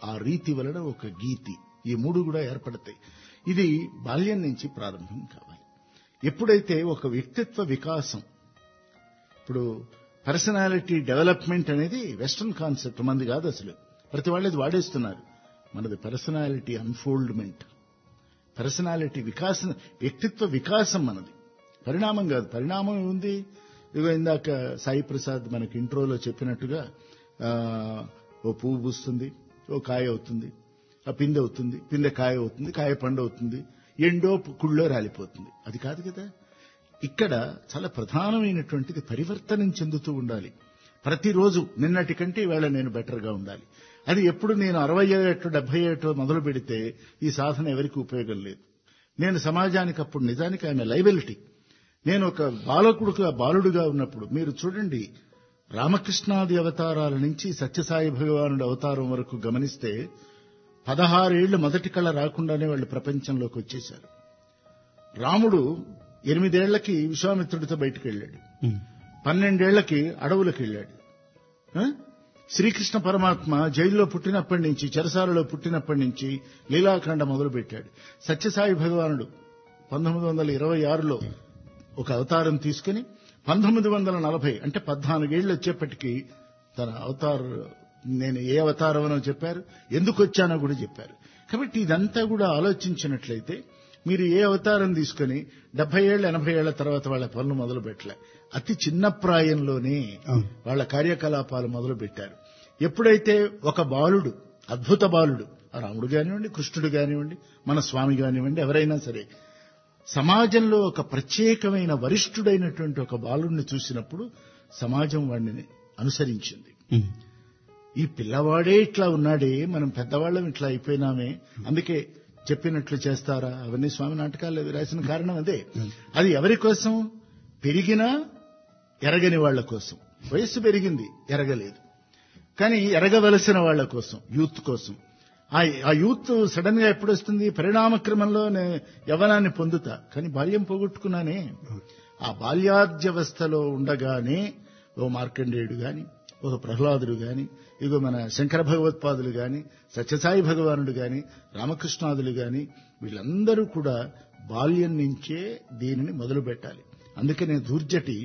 ఆ రీతి వలన ఒక గీతి ఈ మూడు కూడా ఏర్పడతాయి ఇది బాల్యం నుంచి ప్రారంభం కావాలి ఎప్పుడైతే ఒక వ్యక్తిత్వ వికాసం ఇప్పుడు పర్సనాలిటీ డెవలప్మెంట్ అనేది వెస్ట్రన్ కాన్సెప్ట్ మంది కాదు అసలు ప్రతి వాళ్ళు ఇది వాడేస్తున్నారు మనది పర్సనాలిటీ అన్ఫోల్డ్మెంట్ పర్సనాలిటీ వికాసం వ్యక్తిత్వ వికాసం మనది పరిణామం కాదు పరిణామం ఉంది ఇదిగో ఇందాక సాయి ప్రసాద్ మనకి ఇంట్రోలో చెప్పినట్టుగా ఆ, ఓ పువ్వు పూస్తుంది ఓ కాయ అవుతుంది ఆ పిందె అవుతుంది పిందె కాయ అవుతుంది కాయ పండు అవుతుంది ఎండో కుళ్ళో రాలిపోతుంది అది కాదు కదా ఇక్కడ చాలా ప్రధానమైనటువంటిది పరివర్తనం చెందుతూ ఉండాలి ప్రతిరోజు నిన్నటి కంటే ఇవాళ నేను బెటర్గా ఉండాలి అది ఎప్పుడు నేను అరవై ఏటో డెబ్బై ఏటో మొదలు పెడితే ఈ సాధన ఎవరికి ఉపయోగం లేదు నేను సమాజానికి అప్పుడు నిజానికి ఆమె లైబిలిటీ నేను ఒక బాలకుడుగా బాలుడుగా ఉన్నప్పుడు మీరు చూడండి రామకృష్ణాది అవతారాల నుంచి సత్యసాయి భగవానుడి అవతారం వరకు గమనిస్తే పదహారేళ్లు మొదటి కళ రాకుండానే వాళ్ళు ప్రపంచంలోకి వచ్చేశారు రాముడు ఎనిమిదేళ్లకి విశ్వామిత్రుడితో బయటికి వెళ్ళాడు పన్నెండేళ్లకి అడవులకు వెళ్ళాడు ఆ? శ్రీకృష్ణ పరమాత్మ జైల్లో పుట్టినప్పటి నుంచి చెరసాలలో పుట్టినప్పటి నుంచి లీలాఖండ మొదలుపెట్టాడు సత్యసాయి భగవానుడు పంతొమ్మిది వందల ఇరవై ఆరులో ఒక అవతారం తీసుకుని పంతొమ్మిది వందల నలభై అంటే పద్నాలుగేళ్లు వచ్చేప్పటికీ తన అవతార నేను ఏ అవతారమనో చెప్పారు ఎందుకు వచ్చానో కూడా చెప్పారు కాబట్టి ఇదంతా కూడా ఆలోచించినట్లయితే మీరు ఏ అవతారం తీసుకుని డెబ్బై ఏళ్ళు ఎనభై ఏళ్ల తర్వాత వాళ్ళ పనులు మొదలు పెట్టలే అతి చిన్న ప్రాయంలోనే అవును. వాళ్ళ కార్యకలాపాలు మొదలు పెట్టారు ఎప్పుడైతే ఒక బాలుడు అద్భుత బాలుడు ఆ రాముడు కానివ్వండి కృష్ణుడు కానివ్వండి మన స్వామి కానివ్వండి ఎవరైనా సరే సమాజంలో ఒక ప్రత్యేకమైన వరిష్ఠుడైనటువంటి ఒక బాలుడిని చూసినప్పుడు సమాజం వాడిని అనుసరించింది ఈ పిల్లవాడే ఇట్లా ఉన్నాడే మనం పెద్దవాళ్ళం ఇట్లా అయిపోయినామే అందుకే చెప్పినట్లు చేస్తారా అవన్నీ స్వామి నాటకాలు అవి రాసిన కారణం అదే అది ఎవరి కోసం పెరిగినా ఎరగని వాళ్ళ కోసం వయస్సు పెరిగింది ఎరగలేదు కానీ ఎరగవలసిన వాళ్ళ కోసం యూత్ కోసం ఆ ఆ యూత్ సడన్ గా ఎప్పుడు వస్తుంది పరిణామ క్రమంలో నే- యవ్వనాన్ని పొందుతా కానీ బాల్యం పోగొట్టుకున్నానే ఆ బాల్యాద్యవస్థలో ఉండగానే ఓ మార్కండేయుడు గాని ఒక ప్రహ్లాదుడు గాని ఇగో మన శంకర భగవత్పాదులు గాని సత్యసాయి భగవానుడు గాని రామకృష్ణాదులు గాని వీళ్ళందరూ కూడా బాల్యం నుంచే దీనిని మొదలు పెట్టాలి అందుకనే దూర్జటి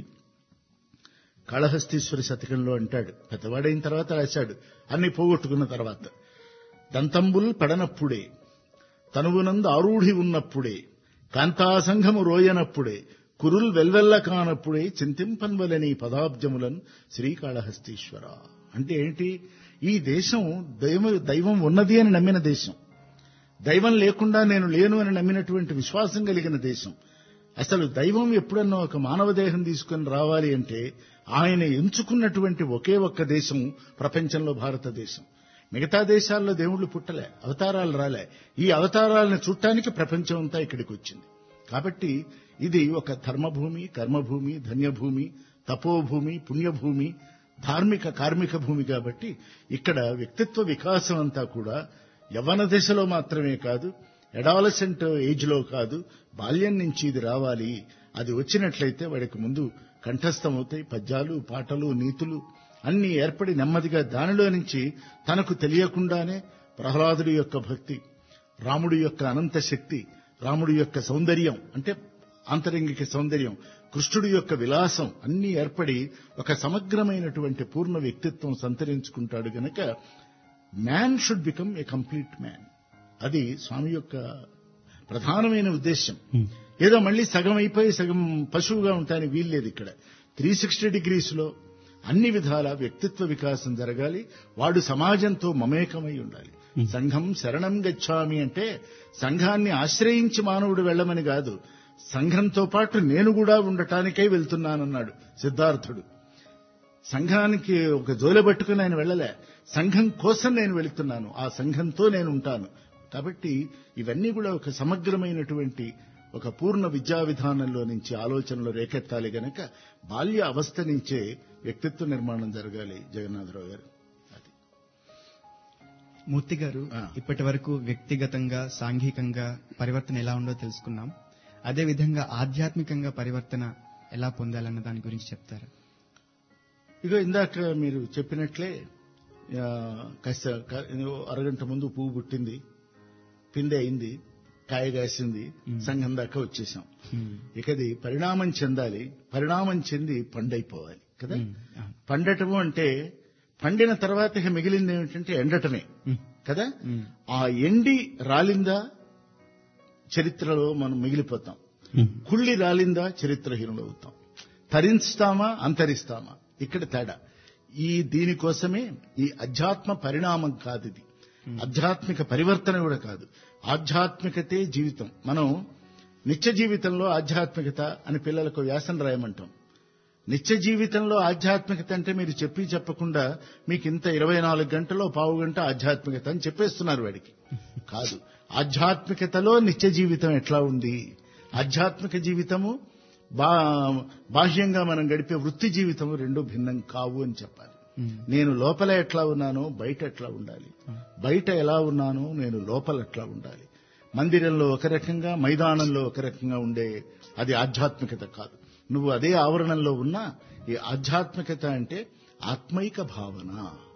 కాళహస్తీశ్వరి శతకంలో అంటాడు పెద్దవాడైన తర్వాత రాశాడు అన్ని పోగొట్టుకున్న తర్వాత దంతంబుల్ పడనప్పుడే తనువునందు ఆరూఢి ఉన్నప్పుడే కాంతాసంఘము రోయనప్పుడే కురుల్ వెల్వెల్ల కానప్పుడే చింతింపన్వలని పదాబ్జములన్ శ్రీకాళహస్తీశ్వర అంటే ఏంటి ఈ దేశం దైవ దైవం ఉన్నది అని నమ్మిన దేశం దైవం లేకుండా నేను లేను అని నమ్మినటువంటి విశ్వాసం కలిగిన దేశం అసలు దైవం ఎప్పుడన్నా ఒక మానవ దేహం తీసుకుని రావాలి అంటే ఆయన ఎంచుకున్నటువంటి ఒకే ఒక్క దేశం ప్రపంచంలో భారతదేశం మిగతా దేశాల్లో దేవుళ్ళు పుట్టలే అవతారాలు రాలే ఈ అవతారాలను చూడటానికి ప్రపంచం అంతా ఇక్కడికి వచ్చింది కాబట్టి ఇది ఒక ధర్మభూమి కర్మభూమి ధన్యభూమి తపోభూమి పుణ్యభూమి ధార్మిక కార్మిక భూమి కాబట్టి ఇక్కడ వ్యక్తిత్వ వికాసం అంతా కూడా యవ్వన దశలో మాత్రమే కాదు ఎడాలసెంట్ ఏజ్ లో కాదు బాల్యం నుంచి ఇది రావాలి అది వచ్చినట్లయితే వాడికి ముందు కంఠస్థం అవుతాయి పద్యాలు పాటలు నీతులు అన్ని ఏర్పడి నెమ్మదిగా దానిలో నుంచి తనకు తెలియకుండానే ప్రహ్లాదుడి యొక్క భక్తి రాముడి యొక్క అనంత శక్తి రాముడి యొక్క సౌందర్యం అంటే ఆంతరంగిక సౌందర్యం కృష్ణుడి యొక్క విలాసం అన్ని ఏర్పడి ఒక సమగ్రమైనటువంటి పూర్ణ వ్యక్తిత్వం సంతరించుకుంటాడు గనక man should become a complete man అది స్వామి యొక్క ప్రధానమైన ఉద్దేశం ఏదో మళ్ళీ సగం అయిపోయి సగం పశువుగా ఉంటానికి వీల్లేదు ఇక్కడ త్రీ సిక్స్టీ డిగ్రీస్ లో అన్ని విధాల వ్యక్తిత్వ వికాసం జరగాలి వాడు సమాజంతో మమేకమై ఉండాలి సంఘం శరణం గచ్చామి అంటే సంఘాన్ని ఆశ్రయించి మానవుడు వెళ్ళమని కాదు సంఘంతో పాటు నేను కూడా ఉండటానికై వెళ్తున్నానన్నాడు సిద్ధార్థుడు సంఘానికి ఒక జోలె పట్టుకుని ఆయన వెళ్ళలే సంఘం కోసం నేను వెళుతున్నాను ఆ సంఘంతో నేను ఉంటాను కాబట్టి ఇవన్నీ కూడా ఒక సమగ్రమైనటువంటి ఒక పూర్ణ విద్యా విధానంలో నుంచి ఆలోచనలు రేకెత్తాలి గనక బాల్య అవస్థ నుంచే వ్యక్తిత్వ నిర్మాణం జరగాలి జగన్నాథరావు గారు అది మూర్తి గారు ఆ. ఇప్పటి వరకు వ్యక్తిగతంగా సాంఘికంగా పరివర్తన ఎలా ఉందో తెలుసుకున్నాం అదే విధంగా ఆధ్యాత్మికంగా పరివర్తన ఎలా పొందాలన్న దాని గురించి చెప్తారా ఇగో ఇందాక మీరు చెప్పినట్లే ఆ, కాస్త క- ఏదో అరగంట ముందు పువ్వు పుట్టింది పిందె అయింది కాయ కాసింది సంఘం దాకా వచ్చేసాం ఇకది పరిణామం చెందాలి పరిణామం చెంది పండైపోవాలి కదా పండటము అంటే పండిన తర్వాత ఇక మిగిలింది ఏమిటంటే ఎండటమే కదా ఆ ఎండి రాలిందా చరిత్రలో మనం మిగిలిపోతాం కుళ్ళి రాలిందా చరిత్రహీనులు అవుతాం తరించుతామా అంతరిస్తామా ఇక్కడ తేడా ఈ దీనికోసమే ఈ అధ్యాత్మ పరిణామం కాదు ఇది ఆధ్యాత్మిక పరివర్తన కూడా కాదు ఆధ్యాత్మికతే జీవితం మనం నిత్య జీవితంలో ఆధ్యాత్మికత అని పిల్లలకు వ్యాసం రాయమంటాం నిత్య జీవితంలో ఆధ్యాత్మికత అంటే మీరు చెప్పి చెప్పకుండా మీకు ఇంత ఇరవై నాలుగు గంటలో పావు గంట ఆధ్యాత్మికత అని చెప్పేస్తున్నారు వాడికి కాదు ఆధ్యాత్మికతలో నిత్య జీవితం ఎట్లా ఉంది ఆధ్యాత్మిక జీవితము బా బాహ్యంగా మనం గడిపే వృత్తి జీవితము రెండు భిన్నం కావు అని చెప్పాలి నేను లోపల ఎట్లా ఉన్నానో బయట ఎట్లా ఉండాలి బయట ఎలా ఉన్నానో నేను లోపల ఎట్లా ఉండాలి మందిరంలో ఒక రకంగా మైదానంలో ఒక రకంగా ఉండే అది ఆధ్యాత్మికత కాదు నువ్వు అదే ఆవరణంలో ఉన్నా ఈ ఆధ్యాత్మికత అంటే ఆత్మైక భావన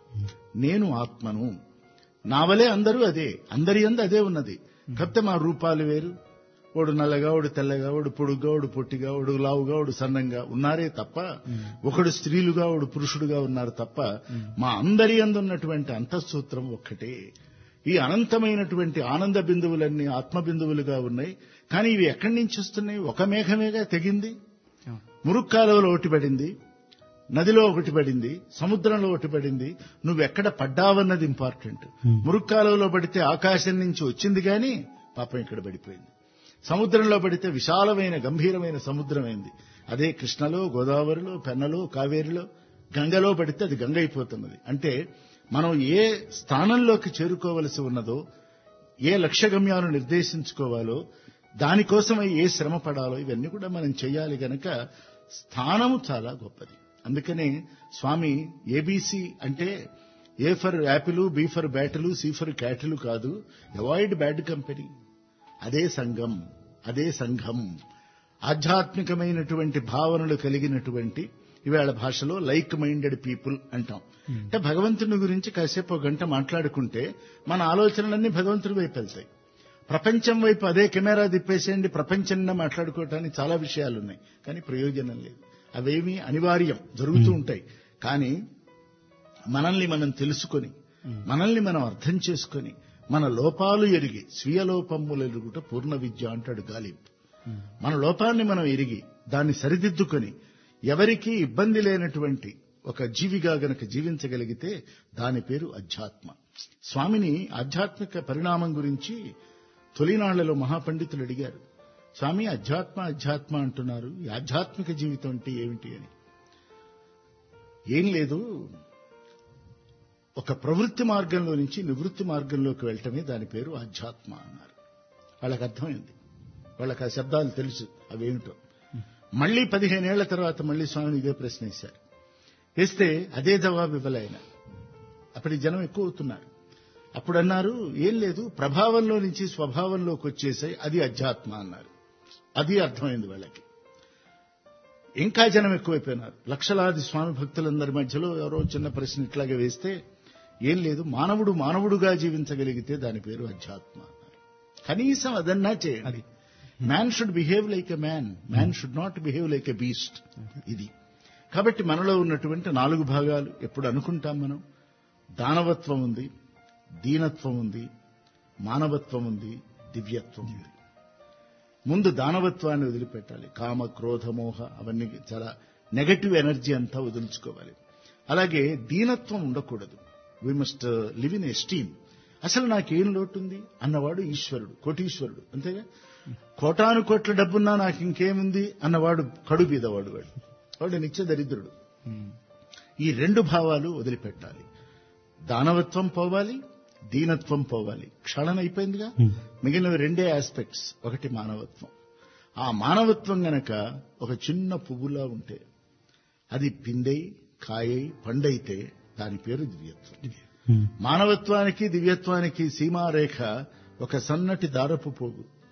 నేను ఆత్మను నా వలే అందరూ అదే అందరి అందు అదే ఉన్నది కాకపోతే మా రూపాలు వేరు వాడు నల్లగా వాడు తెల్లగా వాడు పొడుగ్గా వాడు పొట్టిగా వాడు లావుగా వాడు సన్నంగా ఉన్నారే తప్ప ఒకడు స్త్రీలుగా వాడు పురుషుడుగా ఉన్నారు తప్ప మా అందరి అందు ఉన్నటువంటి అంతఃసూత్రం ఒక్కటే ఈ అనంతమైనటువంటి ఆనంద బిందువులన్నీ ఆత్మ బిందువులుగా ఉన్నాయి కానీ ఇవి ఎక్కడి నుంచి వస్తున్నాయి ఒక మేఘమేగా తెగింది మురుక్కాలువలో ఒకటి పడింది నదిలో ఒకటి పడింది సముద్రంలో ఒకటి పడింది నువ్వెక్కడ పడ్డావన్నది ఇంపార్టెంట్ మురుక్కాలువలో పడితే ఆకాశం నుంచి వచ్చింది కానీ పాపం ఇక్కడ పడిపోయింది సముద్రంలో పడితే విశాలమైన గంభీరమైన సముద్రమైంది అదే కృష్ణలో గోదావరిలో పెన్నలో కావేరిలో గంగలో పడితే అది గంగ అయిపోతున్నది అంటే మనం ఏ స్థానంలోకి చేరుకోవలసి ఉన్నదో ఏ లక్ష్యగమ్యాలను నిర్దేశించుకోవాలో దానికోసమై ఏ శ్రమ పడాలో ఇవన్నీ కూడా మనం చేయాలి గనక స్థానము చాలా గొప్పది అందుకనే స్వామి ఏబీసీ అంటే A for apple B for బ్యాటలు సి ఫర్ క్యాటలు కాదు అవాయిడ్ బ్యాడ్ కంపెనీ అదే సంఘం అదే సంఘం ఆధ్యాత్మికమైనటువంటి భావనలు కలిగినటువంటి ఇవాళ భాషలో లైక్ మైండెడ్ పీపుల్ అంటాం అంటే భగవంతుని గురించి కాసేపు ఒక గంట మాట్లాడుకుంటే మన ఆలోచనలన్నీ భగవంతుడి వైపు వెళ్తాయి ప్రపంచం వైపు అదే కెమెరా తిప్పేసేయండి ప్రపంచంలో మాట్లాడుకోవటానికి చాలా విషయాలు ఉన్నాయి కానీ ప్రయోజనం లేదు అవేమీ అనివార్యం జరుగుతూ ఉంటాయి కానీ మనల్ని మనం తెలుసుకొని మనల్ని మనం అర్థం చేసుకొని మన లోపాలు ఎరిగి స్వీయ లోపములు ఎరుగుట పూర్ణ విద్య అంటాడు గాలిబ్ మన లోపాన్ని మనం ఎరిగి దాన్ని సరిదిద్దుకొని ఎవరికీ ఇబ్బంది లేనటువంటి ఒక జీవిగా గనక జీవించగలిగితే దాని పేరు అధ్యాత్మ స్వామిని ఆధ్యాత్మిక పరిణామం గురించి తొలినాళ్లలో మహాపండితులు అడిగారు స్వామి అధ్యాత్మ అధ్యాత్మ అంటున్నారు ఈ ఆధ్యాత్మిక జీవితం అంటే ఏమిటి అని ఏం లేదు ఒక ప్రవృత్తి మార్గంలో నుంచి నివృత్తి మార్గంలోకి వెళ్ళటమే దాని పేరు ఆధ్యాత్మ అన్నారు వాళ్ళకి అర్థమైంది వాళ్ళకి ఆ శబ్దాలు తెలుసు అవేమిటో మళ్ళీ పదిహేనేళ్ల తర్వాత మళ్ళీ స్వామిని ఇదే ప్రశ్న వేశారు వేస్తే అదే జవాబు ఇవ్వలే ఆయన అప్పటి జనం ఎక్కువ అవుతున్నారు అప్పుడు అన్నారు ఏం లేదు ప్రభావంలో నుంచి స్వభావంలోకి వచ్చేసాయి అది అధ్యాత్మ అన్నారు అది అర్థమైంది వాళ్ళకి ఇంకా జనం ఎక్కువైపోయినారు లక్షలాది స్వామి భక్తులందరి మధ్యలో ఎవరో చిన్న ప్రశ్న ఇట్లాగే వేస్తే ఏం లేదు మానవుడు మానవుడుగా జీవించగలిగితే దాని పేరు అధ్యాత్మ అన్నారు కనీసం అదన్నా చేయండి man should behave like a man man should not behave like a beast ఇది కాబట్టి మనలో ఉన్నటువంటి నాలుగు భాగాలు ఎప్పుడు అనుకుంటాం మనం దానవత్వం ఉంది దీనత్వం ఉంది మానవత్వం ఉంది దివ్యత్వం ఉంది ముందు దానవత్వాన్ని వదిలిపెట్టాలి కామ క్రోధ మోహ అవన్నీ చాలా నెగటివ్ ఎనర్జీ అంతా వదులుచుకోవాలి అలాగే దీనత్వం ఉండకూడదు we must live in esteem అసలు నాకేం లోటుంది అన్నవాడు ఈశ్వరుడు కోటీశ్వరుడు అంతేగా కోటాను కోట్ల డబ్బున్నా నాకు ఇంకేముంది అన్నవాడు కడు బీదవాడు వాడు వాడు నిత్య దరిద్రుడు ఈ రెండు భావాలు వదిలిపెట్టాలి దానవత్వం పోవాలి దీనత్వం పోవాలి క్షళన అయిపోయిందిగా మిగిలినవి రెండే ఆస్పెక్ట్స్ ఒకటి మానవత్వం ఆ మానవత్వం గనక ఒక చిన్న పువ్వులా ఉంటే అది పిందై కాయై పండైతే దాని పేరు దివ్యత్వం మానవత్వానికి దివ్యత్వానికి సీమారేఖ ఒక సన్నటి దారపు పోగు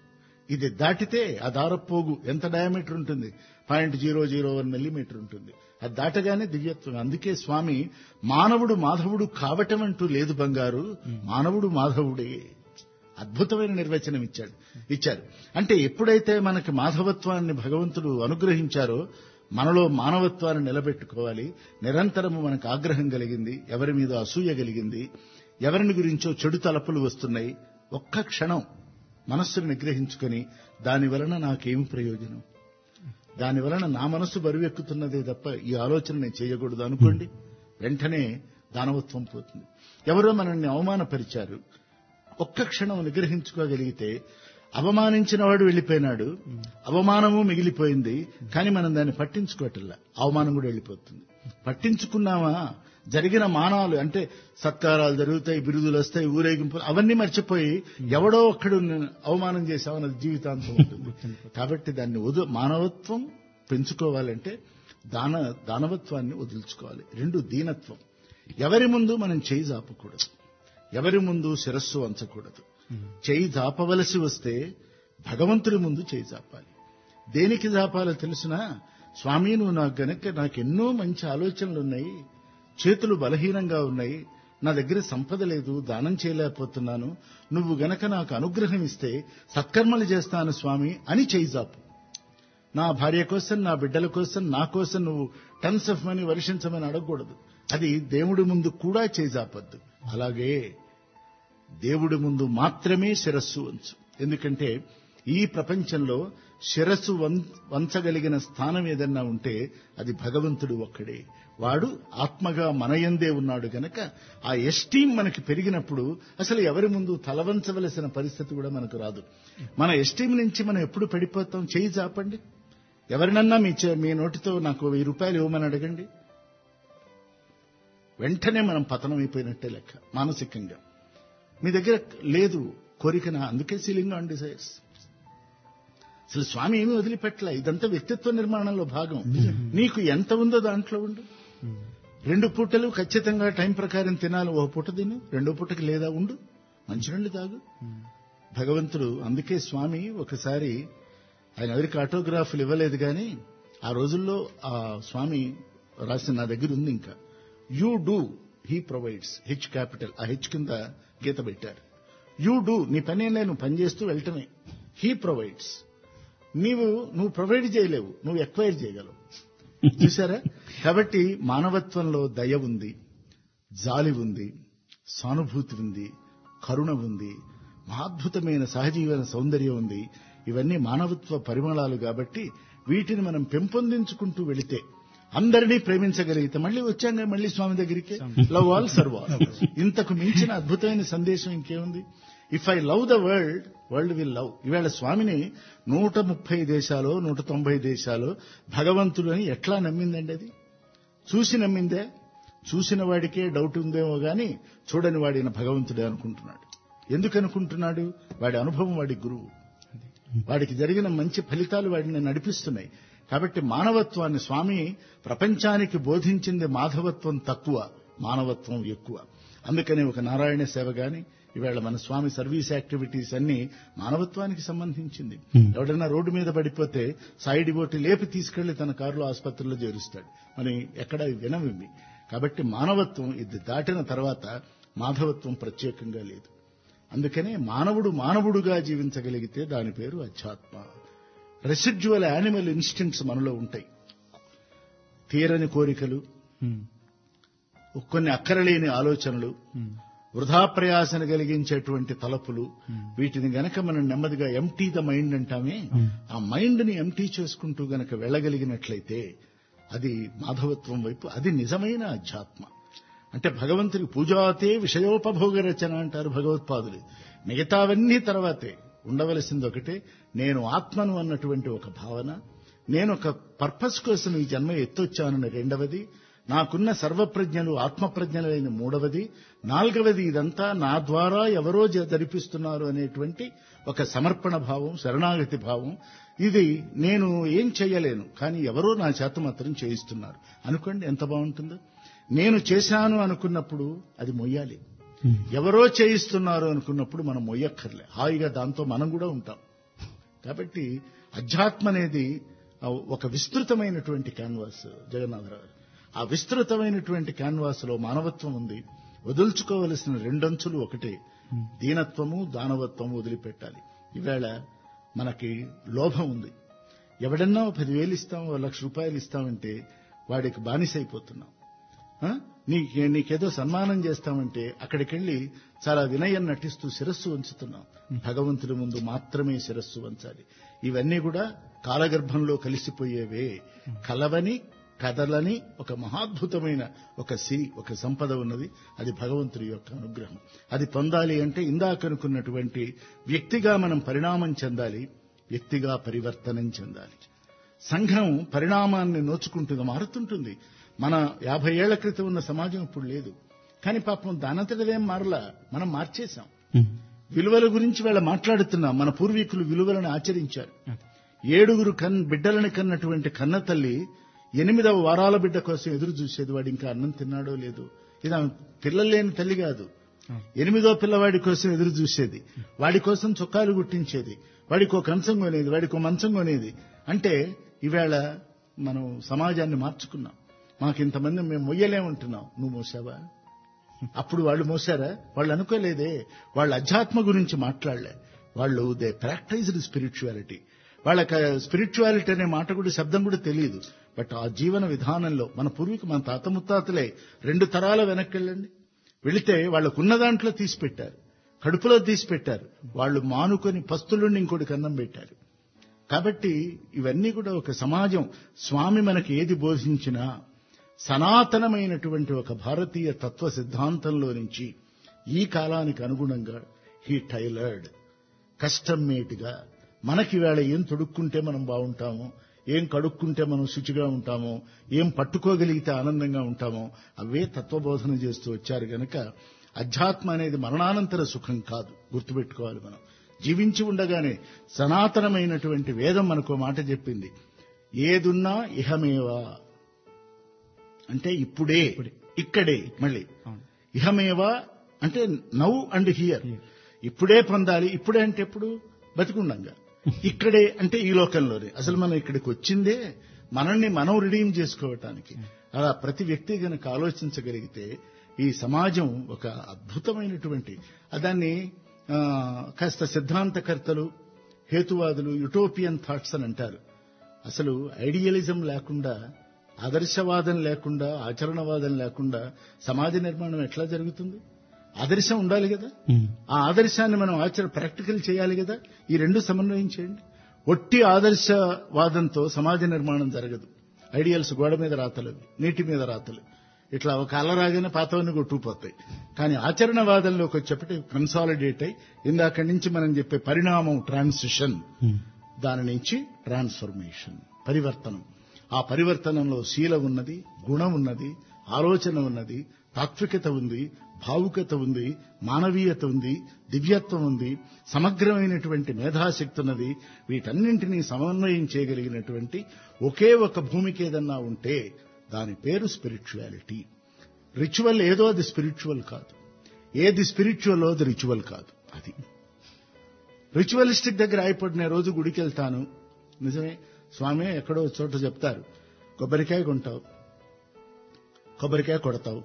ఇది దాటితే ఆ దారపోగు ఎంత డయామీటర్ ఉంటుంది point zero zero one millimetre ఉంటుంది అది దాటగానే దివ్యత్వం అందుకే స్వామి మానవుడు మాధవుడు కావటం అంటూ లేదు బంగారు మానవుడు మాధవుడే అద్భుతమైన నిర్వచనం ఇచ్చాడు ఇచ్చారు అంటే ఎప్పుడైతే మనకి మాధవత్వాన్ని భగవంతుడు అనుగ్రహించారో మనలో మానవత్వాన్ని నిలబెట్టుకోవాలి నిరంతరము మనకు ఆగ్రహం కలిగింది ఎవరి మీద అసూయ కలిగింది ఎవరిని గురించో చెడు తలపులు వస్తున్నాయి ఒక్క క్షణం మనస్సును నిగ్రహించుకొని దాని వలన నాకేమి ప్రయోజనం దాని వలన నా మనస్సు బరువెక్కుతున్నదే తప్ప ఈ ఆలోచన నేను చేయకూడదు అనుకోండి వెంటనే దానవత్వం పోతుంది ఎవరో మనల్ని అవమానపరిచారు ఒక్క క్షణం నిగ్రహించుకోగలిగితే అవమానించిన వాడు వెళ్ళిపోయినాడు అవమానము మిగిలిపోయింది కానీ మనం దాన్ని పట్టించుకోవటంలా అవమానం కూడా వెళ్ళిపోతుంది పట్టించుకున్నామా జరిగిన మానాలు అంటే సత్కారాలు జరుగుతాయి బిరుదులు వస్తాయి ఊరేగింపులు అవన్నీ మర్చిపోయి ఎవడో ఒక్కడు నిన్ను అవమానం చేశామన్నది జీవితాంతం ఉంటుంది కాబట్టి దాన్ని వదు మానవత్వం పెంచుకోవాలంటే దాన దానవత్వాన్ని వదులుచుకోవాలి రెండు దీనత్వం ఎవరి ముందు మనం చేయి జాపకూడదు ఎవరి ముందు శిరస్సు వంచకూడదు చేయి జాపవలసి వస్తే భగవంతుడి ముందు చేయి జాపాలి దేనికి జాపాలో తెలుసునా స్వామి నువ్వు నాకు గనక నాకెన్నో మంచి ఆలోచనలు ఉన్నాయి చేతులు బలహీనంగా ఉన్నాయి నా దగ్గర సంపద లేదు దానం చేయలేకపోతున్నాను నువ్వు గనక నాకు అనుగ్రహం ఇస్తే సత్కర్మలు చేస్తాను స్వామి అని చేయి జాపు నా భార్య కోసం నా బిడ్డల కోసం నా కోసం నువ్వు టన్స్ ఆఫ్ మనీ వర్షించమని అడగకూడదు అది దేవుడి ముందు కూడా చేజాపద్దు అలాగే దేవుడి ముందు మాత్రమే శిరస్సు వంచు ఎందుకంటే ఈ ప్రపంచంలో శిరస్సు వం- వంచగలిగిన స్థానం ఏదన్నా ఉంటే అది భగవంతుడు ఒక్కడే వాడు ఆత్మగా మనయందే ఉన్నాడు గనక ఆ ఎస్టీమ్ మనకి పెరిగినప్పుడు అసలు ఎవరి ముందు తలవంచవలసిన పరిస్థితి కూడా మనకు రాదు మన ఎస్టీమ్ నుంచి మనం ఎప్పుడు పడిపోతాం చేయి చాపండి ఎవరినన్నా మీ చే- మీ నోటితో నాకు వెయ్యి రూపాయలు ఇవ్వమని అడగండి వెంటనే మనం పతనం అయిపోయినట్టే లెక్క మానసికంగా మీ దగ్గర లేదు కోరికన అందుకే సీలింగ్ ఆన్ డిజైర్స్ అసలు స్వామి ఏమీ వదిలిపెట్టలే ఇదంతా వ్యక్తిత్వ నిర్మాణంలో భాగం నీకు ఎంత ఉందో దాంట్లో ఉండు రెండు పూటలు ఖచ్చితంగా టైం ప్రకారం తినాలి ఓ పూట తిను రెండో పూటకి లేదా ఉండు మంచినీళ్ళు తాగు భగవంతుడు అందుకే స్వామి ఒకసారి ఆయన ఎవరికి ఆటోగ్రాఫ్లు ఇవ్వలేదు కానీ ఆ రోజుల్లో ఆ స్వామి రాసిన నా దగ్గర ఉంది ఇంకా you do he provides H capital ఆ హెచ్ కింద గీత పెట్టారు యూ డూ నీ పని ఏం లేదు, నువ్వు పని చేస్తూ వెళ్ళటమే హీ ప్రొవైడ్స్ నీవు నువ్వు ప్రొవైడ్ చేయలేవు నువ్వు ఎక్వైర్ చేయగలవు చూసారా కాబట్టి మానవత్వంలో దయ ఉంది జాలి ఉంది సానుభూతి ఉంది కరుణ ఉంది మహాద్భుతమైన సహజీవన సౌందర్యం ఉంది ఇవన్నీ మానవత్వ పరిమళాలు కాబట్టి వీటిని మనం పెంపొందించుకుంటూ వెళితే అందరినీ ప్రేమించగలిగితే మళ్ళీ వచ్చాక మళ్ళీ స్వామి దగ్గరికి లవ్ ఆల్ సర్వ్ ఆల్ ఇంతకు మించిన అద్భుతమైన సందేశం ఇంకేముంది if I love the world world will love ఇవాళ స్వామిని నూట ముప్పై దేశాలు నూట తొంభై దేశాలు భగవంతుడు అని ఎట్లా నమ్మిందండి అది చూసి నమ్మిందే చూసిన వాడికే డౌట్ ఉందేమో గాని చూడని వాడిన భగవంతుడే అనుకుంటున్నాడు ఎందుకు అనుకుంటున్నాడు వాడి అనుభవం వాడి గురువు వాడికి జరిగిన మంచి ఫలితాలు వాడిని నడిపిస్తున్నాయి కాబట్టి మానవత్వాన్ని స్వామి ప్రపంచానికి బోధించింది మాధవత్వం తక్కువ మానవత్వం ఎక్కువ అందుకని ఒక నారాయణ సేవ గాని ఇవాళ మన స్వామి సర్వీస్ యాక్టివిటీస్ అన్ని మానవత్వానికి సంబంధించింది ఎవడన్నా రోడ్డు మీద పడిపోతే సాయి డివోటి లేపి తీసుకెళ్లి తన కారులో ఆసుపత్రిలో చేరుస్తాడు మరి ఎక్కడ వినవివి కాబట్టి మానవత్వం ఇది దాటిన తర్వాత మాధవత్వం ప్రత్యేకంగా లేదు అందుకనే మానవుడు మానవుడుగా జీవించగలిగితే దాని పేరు అధ్యాత్మ రెసిడ్యువల్ యానిమల్ ఇన్స్టింక్ట్స్ మనలో ఉంటాయి తీరని కోరికలు కొన్ని అక్కరలేని ఆలోచనలు వృధా ప్రయాసన కలిగించేటువంటి తలపులు వీటిని గనక మనం నెమ్మదిగా ఎంటీ ద మైండ్ అంటామే ఆ మైండ్ ని ఎంటీ చేసుకుంటూ గనక వెళ్ళగలిగినట్లయితే అది మాధవత్వం వైపు అది నిజమైన అధ్యాత్మ అంటే భగవంతుడి పూజాతే విషయోపభోగ రచన అంటారు భగవత్పాదులు మిగతావన్నీ తర్వాతే ఉండవలసింది ఒకటే నేను ఆత్మను అన్నటువంటి ఒక భావన నేను ఒక పర్పస్ కోసం ఈ జన్మ ఎత్తొచ్చానన్న రెండవది నాకున్న సర్వప్రజ్ఞలు ఆత్మప్రజ్ఞలైన మూడవది నాలుగవది ఇదంతా నా ద్వారా ఎవరో జ- జరిపిస్తున్నారు అనేటువంటి ఒక సమర్పణ భావం శరణాగతి భావం ఇది నేను ఏం చెయ్యలేను కానీ ఎవరో నా చేత మాత్రం చేయిస్తున్నారు అనుకోండి ఎంత బాగుంటుందో నేను చేశాను అనుకున్నప్పుడు అది మొయ్యాలి ఎవరో చేయిస్తున్నారు అనుకున్నప్పుడు మనం మొయ్యక్కర్లే హాయిగా దాంతో మనం కూడా ఉంటాం కాబట్టి అధ్యాత్మ అనేది ఆ, ఒక విస్తృతమైనటువంటి క్యాన్వాస్ జగన్నాథరావు ఆ విస్తృతమైనటువంటి క్యాన్వాస్ లో మానవత్వం ఉంది వదుల్చుకోవలసిన రెండంచులు ఒకటే దీనత్వము దానవత్వము వదిలిపెట్టాలి ఈవేళ మనకి లోభం ఉంది ఎవడన్నా ఓ పదివేలు ఇస్తాం ఓ లక్ష రూపాయలు ఇస్తామంటే వాడికి బానిసైపోతున్నాం ఆ? నీకే నీకేదో సన్మానం చేస్తామంటే అక్కడికెళ్ళి చాలా వినయం నటిస్తూ శిరస్సు ఉంచుతున్నాం భగవంతుడి ముందు మాత్రమే శిరస్సు వంచాలి ఇవన్నీ కూడా కాలగర్భంలో కలిసిపోయేవే కలవని కదలని ఒక మహాద్భుతమైన ఒక సిరి ఒక సంపద ఉన్నది అది భగవంతుడి యొక్క అనుగ్రహం అది పొందాలి అంటే ఇందాక అనుకున్నటువంటి వ్యక్తిగా మనం పరిణామం చెందాలి వ్యక్తిగా పరివర్తనం చెందాలి సంఘం పరిణామాన్ని నోచుకుంటుంది మారుతుంటుంది మన యాభై ఏళ్ల క్రితం ఉన్న సమాజం ఇప్పుడు లేదు కానీ పాపం దానంతటదేం మారలా మనం మార్చేశాం విలువల గురించి వీళ్ళ మాట్లాడుతున్నాం మన పూర్వీకులు విలువలను ఆచరించారు ఏడుగురు కన్ బిడ్డలను కన్నటువంటి కన్న తల్లి ఎనిమిదవ వారాల బిడ్డ కోసం ఎదురు చూసేది వాడు ఇంకా అన్నం తిన్నాడో లేదో ఇది ఆమె పిల్లలు లేని తల్లి కాదు ఎనిమిదో పిల్లవాడి కోసం ఎదురు చూసేది వాడి కోసం చొక్కాలు గుట్టించేది వాడికి ఒక కంచం కొనేది వాడికి ఒక మంచం కొనేది అంటే ఈవేళ మనం సమాజాన్ని మార్చుకున్నాం మాకు ఇంతమంది మేము మొయ్యలేమంటున్నాం నువ్వు మోసావా అప్పుడు వాళ్ళు మోసారా వాళ్ళు అనుకోలేదే వాళ్ళ అధ్యాత్మ గురించి మాట్లాడలే వాళ్ళు దే ప్రాక్టైజ్డ్ స్పిరిచువాలిటీ వాళ్ళకి స్పిరిచువాలిటీ అనే మాట కూడా శబ్దం కూడా తెలియదు బట్ ఆ జీవన విధానంలో మన పూర్వీకు మన తాత ముత్తాతలే రెండు తరాల వెనక్కి వెళ్ళండి వెళితే వాళ్ళకున్న దాంట్లో తీసి పెట్టారు కడుపులో తీసి పెట్టారు వాళ్ళు మానుకొని పస్తులుండి ఇంకోటి అన్నం పెట్టారు కాబట్టి ఇవన్నీ కూడా ఒక సమాజం స్వామి మనకి ఏది బోధించినా సనాతనమైనటువంటి ఒక భారతీయ తత్వ సిద్ధాంతంలో నుంచి ఈ కాలానికి అనుగుణంగా హీ టైలర్డ్ కస్టమ్ మేట్గా మనకి వేళ ఏం తొడుక్కుంటే మనం బాగుంటామో ఏం కడుక్కుంటే మనం శుచిగా ఉంటామో ఏం పట్టుకోగలిగితే ఆనందంగా ఉంటామో అవే తత్వబోధన చేస్తూ వచ్చారు గనక అధ్యాత్మ అనేది మరణానంతర సుఖం కాదు గుర్తుపెట్టుకోవాలి మనం జీవించి ఉండగానే సనాతనమైనటువంటి వేదం మనకు మాట చెప్పింది ఏదున్నా ఇహమేవా అంటే ఇప్పుడే ఇక్కడే మళ్ళీ ఇహమేవా అంటే నౌ అండ్ హియర్ ఇప్పుడే పొందాలి ఇప్పుడే అంటే ఎప్పుడు బతికుండంగా ఇక్కడే అంటే ఈ లోకంలోనే అసలు మనం ఇక్కడికి వచ్చిందే మనల్ని మనం రిడీమ్ చేసుకోవటానికి అలా ప్రతి వ్యక్తి గనక ఆలోచించగలిగితే ఈ సమాజం ఒక అద్భుతమైనటువంటి దాన్ని ఆ, కాస్త సిద్ధాంతకర్తలు హేతువాదులు యుటోపియన్ థాట్స్ అని అంటారు అసలు ఐడియలిజం లేకుండా ఆదర్శవాదం లేకుండా ఆచరణవాదం లేకుండా సమాజ నిర్మాణం ఎట్లా జరుగుతుంది ఆదర్శం ఉండాలి కదా ఆ ఆదర్శాన్ని మనం ఆచర ప్రాక్టికల్ చేయాలి కదా ఈ రెండు సమన్వయం చేయండి ఒట్టి ఆదర్శవాదంతో సమాజ నిర్మాణం జరగదు ఐడియల్స్ గోడ మీద రాతలు నీటి మీద రాతలు ఇట్లా ఒక అల రాగానే పాతవన్నీ కొట్టుకుపోతాయి కానీ ఆచరణవాదంలోకి వచ్చేప్పటి కన్సాలిడేట్ అయి ఇందాక నుంచి మనం చెప్పే పరిణామం ట్రాన్సిషన్ దాని నుంచి ట్రాన్స్ఫర్మేషన్ పరివర్తనం ఆ పరివర్తనంలో శీల ఉన్నది గుణం ఉన్నది ఆలోచన ఉన్నది తాత్వికత ఉంది భావుకత ఉంది మానవీయత ఉంది దివ్యత్వం ఉంది సమగ్రమైనటువంటి మేధాశక్తి ఉన్నది వీటన్నింటినీ సమన్వయం చేయగలిగినటువంటి ఒకే ఒక భూమికి ఏదన్నా ఉంటే దాని పేరు స్పిరిచువాలిటీ రిచువల్ ఏదో అది స్పిరిచువల్ కాదు ఏది స్పిరిచువల్ అది రిచువల్ కాదు అది రిచువలిస్టిక్ దగ్గర అయిపోయిన రోజు గుడికి వెళ్తాను నిజమే స్వామి ఎక్కడో చోట చెప్తారు కొబ్బరికాయ కొంటావు కొబ్బరికాయ కొడతావు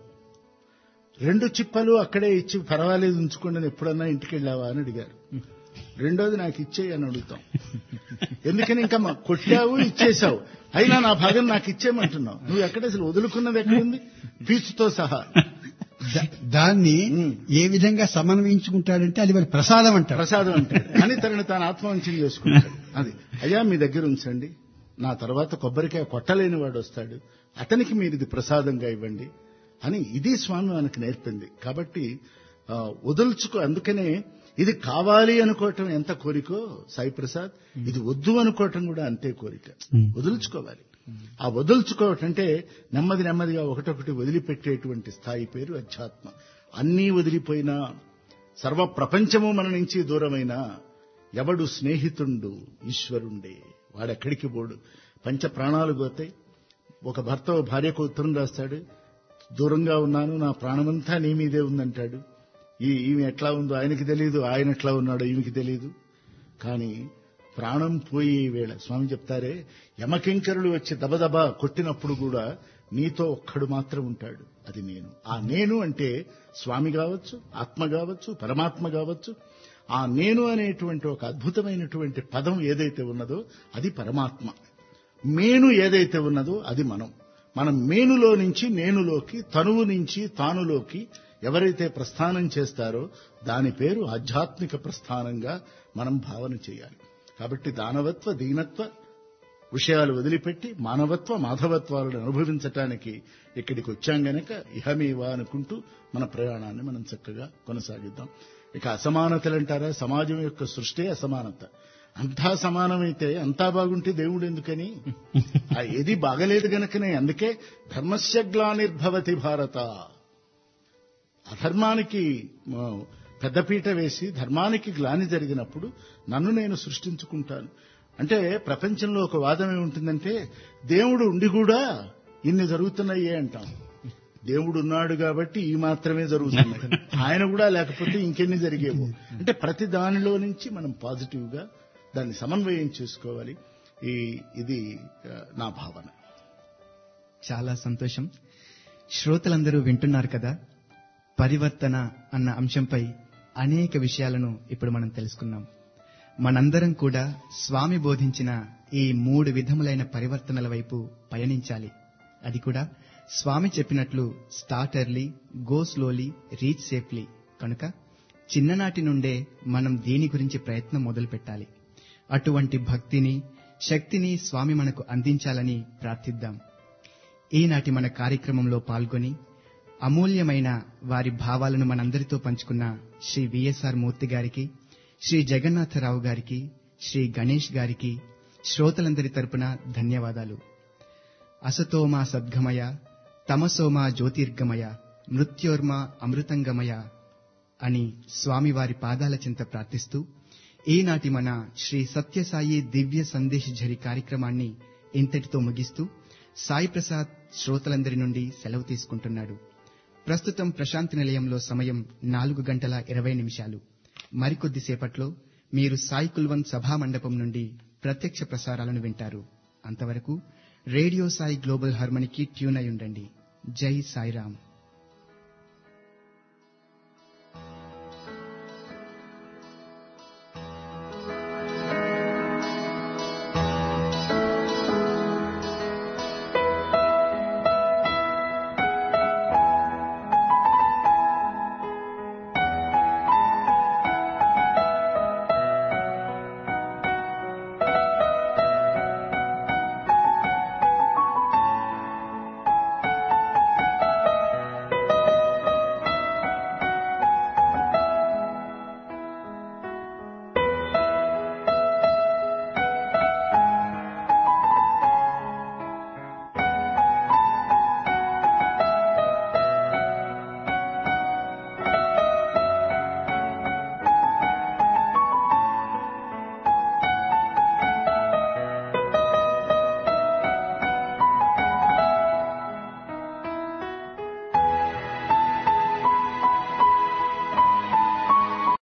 రెండు చిప్పలు అక్కడే ఇచ్చి పర్వాలేదు ఉంచుకోండి అని ఎప్పుడన్నా ఇంటికి వెళ్ళావా అని అడిగారు రెండోది నాకు ఇచ్చేయి అని అడుగుతాం ఎందుకని ఇంకా మా కొట్టావు ఇచ్చేసావు అయినా నా భాగం నాకు ఇచ్చేయమంటున్నావు నువ్వు ఎక్కడ అసలు వదులుకున్నది ఎక్కడుంది ఫీజుతో సహా దా- దాన్ని మ్మ్. ఏ విధంగా సమన్వయించుకుంటాడంటే అది మరి ప్రసాదం అంటారు ప్రసాదం అంటాడు అని తనని తాను ఆత్మవంచం చేసుకుంటాడు అది అయ్యా మీ దగ్గర ఉంచండి నా తర్వాత కొబ్బరికాయ కొట్టలేని వాడు వస్తాడు అతనికి మీరు ఇది ప్రసాదంగా ఇవ్వండి అని ఇది స్వామి మనకు నేర్పింది కాబట్టి ఆ, వదులుచుకో అందుకనే ఇది కావాలి అనుకోవటం ఎంత కోరికో సాయి ప్రసాద్ ఇది వద్దు అనుకోవటం కూడా అంతే కోరిక వదులుచుకోవాలి ఆ వదులుచుకోవటం అంటే నెమ్మది నెమ్మదిగా ఒకటొకటి వదిలిపెట్టేటువంటి స్థాయి పేరు అధ్యాత్మ అన్నీ వదిలిపోయినా సర్వ ప్రపంచము మన నుంచి దూరమైనా ఎవడు స్నేహితుండు ఈశ్వరుండే వాడెక్కడికి పోడు పంచ ప్రాణాలు పోతాయి ఒక భర్త ఓ భార్యకు ఉత్తరం రాస్తాడు దూరంగా ఉన్నాను నా ప్రాణమంతా నీ మీదే ఉందంటాడు ఈ ఈమె ఎట్లా ఉందో ఆయనకి తెలియదు ఆయన ఎట్లా ఉన్నాడో ఈమెకి తెలియదు కానీ ప్రాణం పోయే వేళ స్వామి చెప్తారే యమకింకరులు వచ్చి దబదబా కొట్టినప్పుడు కూడా నీతో ఒక్కడు మాత్రం ఉంటాడు అది నేను ఆ నేను అంటే స్వామి కావచ్చు ఆత్మ కావచ్చు పరమాత్మ కావచ్చు ఆ నేను అనేటువంటి ఒక అద్భుతమైనటువంటి పదం ఏదైతే ఉన్నదో అది పరమాత్మ మేను ఏదైతే ఉన్నదో అది మనం మనం మేనులో నుంచి నేనులోకి తనువు నుంచి తానులోకి ఎవరైతే ప్రస్థానం చేస్తారో దాని పేరు ఆధ్యాత్మిక ప్రస్థానంగా మనం భావన చేయాలి కాబట్టి దానవత్వ దీనత్వ విషయాలు వదిలిపెట్టి మానవత్వ మాధవత్వాలను అనుభవించటానికి ఇక్కడికి వచ్చాం గనక ఇహమేవా అనుకుంటూ మన ప్రయాణాన్ని మనం చక్కగా కొనసాగిద్దాం ఇక అసమానతలు అంటారా సమాజం యొక్క సృష్టి అసమానత అంతా సమానమైతే అంతా బాగుంటే దేవుడు ఎందుకని ఆ ఏది బాగలేదు గనకనే అందుకే ధర్మస్య గ్లానిర్భవతి భారత అధర్మానికి ఆ, పెద్దపీట వేసి ధర్మానికి గ్లాని జరిగినప్పుడు నన్ను నేను సృష్టించుకుంటాను అంటే ప్రపంచంలో ఒక వాదం ఏముంటుందంటే దేవుడు ఉండి కూడా ఇన్ని జరుగుతున్నాయే అంటాం దేవుడు ఉన్నాడు కాబట్టి ఈ మాత్రమే జరుగుతున్నాయి ఆయన కూడా లేకపోతే ఇంకెన్ని జరిగేవో అంటే ప్రతి దానిలో నుంచి మనం పాజిటివ్ గా దాన్ని సమన్వయం చేసుకోవాలి ఈ ఇది ఆ, నా భావన చాలా సంతోషం శ్రోతలందరూ వింటున్నారు కదా పరివర్తన అన్న అంశంపై అనేక విషయాలను ఇప్పుడు మనం తెలుసుకున్నాం మనందరం కూడా స్వామి బోధించిన ఈ మూడు విధములైన పరివర్తనల వైపు పయనించాలి అది కూడా స్వామి చెప్పినట్లు start early go slowly reach safely కనుక చిన్ననాటి నుండే మనం దీని గురించి ప్రయత్నం మొదలు పెట్టాలి అటువంటి భక్తిని శక్తిని స్వామి మనకు అందించాలని ప్రార్థిద్దాం ఈనాటి మన కార్యక్రమంలో పాల్గొని అమూల్యమైన వారి భావాలను మనందరితో పంచుకున్న శ్రీ విఎస్ఆర్ మూర్తి గారికి శ్రీ జగన్నాథరావు గారికి శ్రీ గణేష్ గారికి శ్రోతలందరి తరపున ధన్యవాదాలు అసతోమా సద్గమయ తమసోమా జ్యోతిర్గమయ మృత్యోర్మా అమృతంగమయ అని స్వామివారి పాదాల చింత ప్రార్థిస్తూ ఈనాటి మన శ్రీ సత్యసాయి దివ్య సందేశ్ ఝరి కార్యక్రమాన్ని ఇంతటితో ముగిస్తూ సాయి ప్రసాద్ శ్రోతలందరి నుండి సెలవు తీసుకుంటున్నాడు ప్రస్తుతం ప్రశాంతి నిలయంలో సమయం నాలుగు గంటల ఇరవై నిమిషాలు మరికొద్దిసేపట్లో మీరు సాయి కుల్వంత్ సభా మండపం నుండి ప్రత్యక్ష ప్రసారాలను వింటారు అంతవరకు రేడియో సాయి గ్లోబల్ హార్మనీకి ట్యూన్ అయి ఉండండి జై సాయిరామ్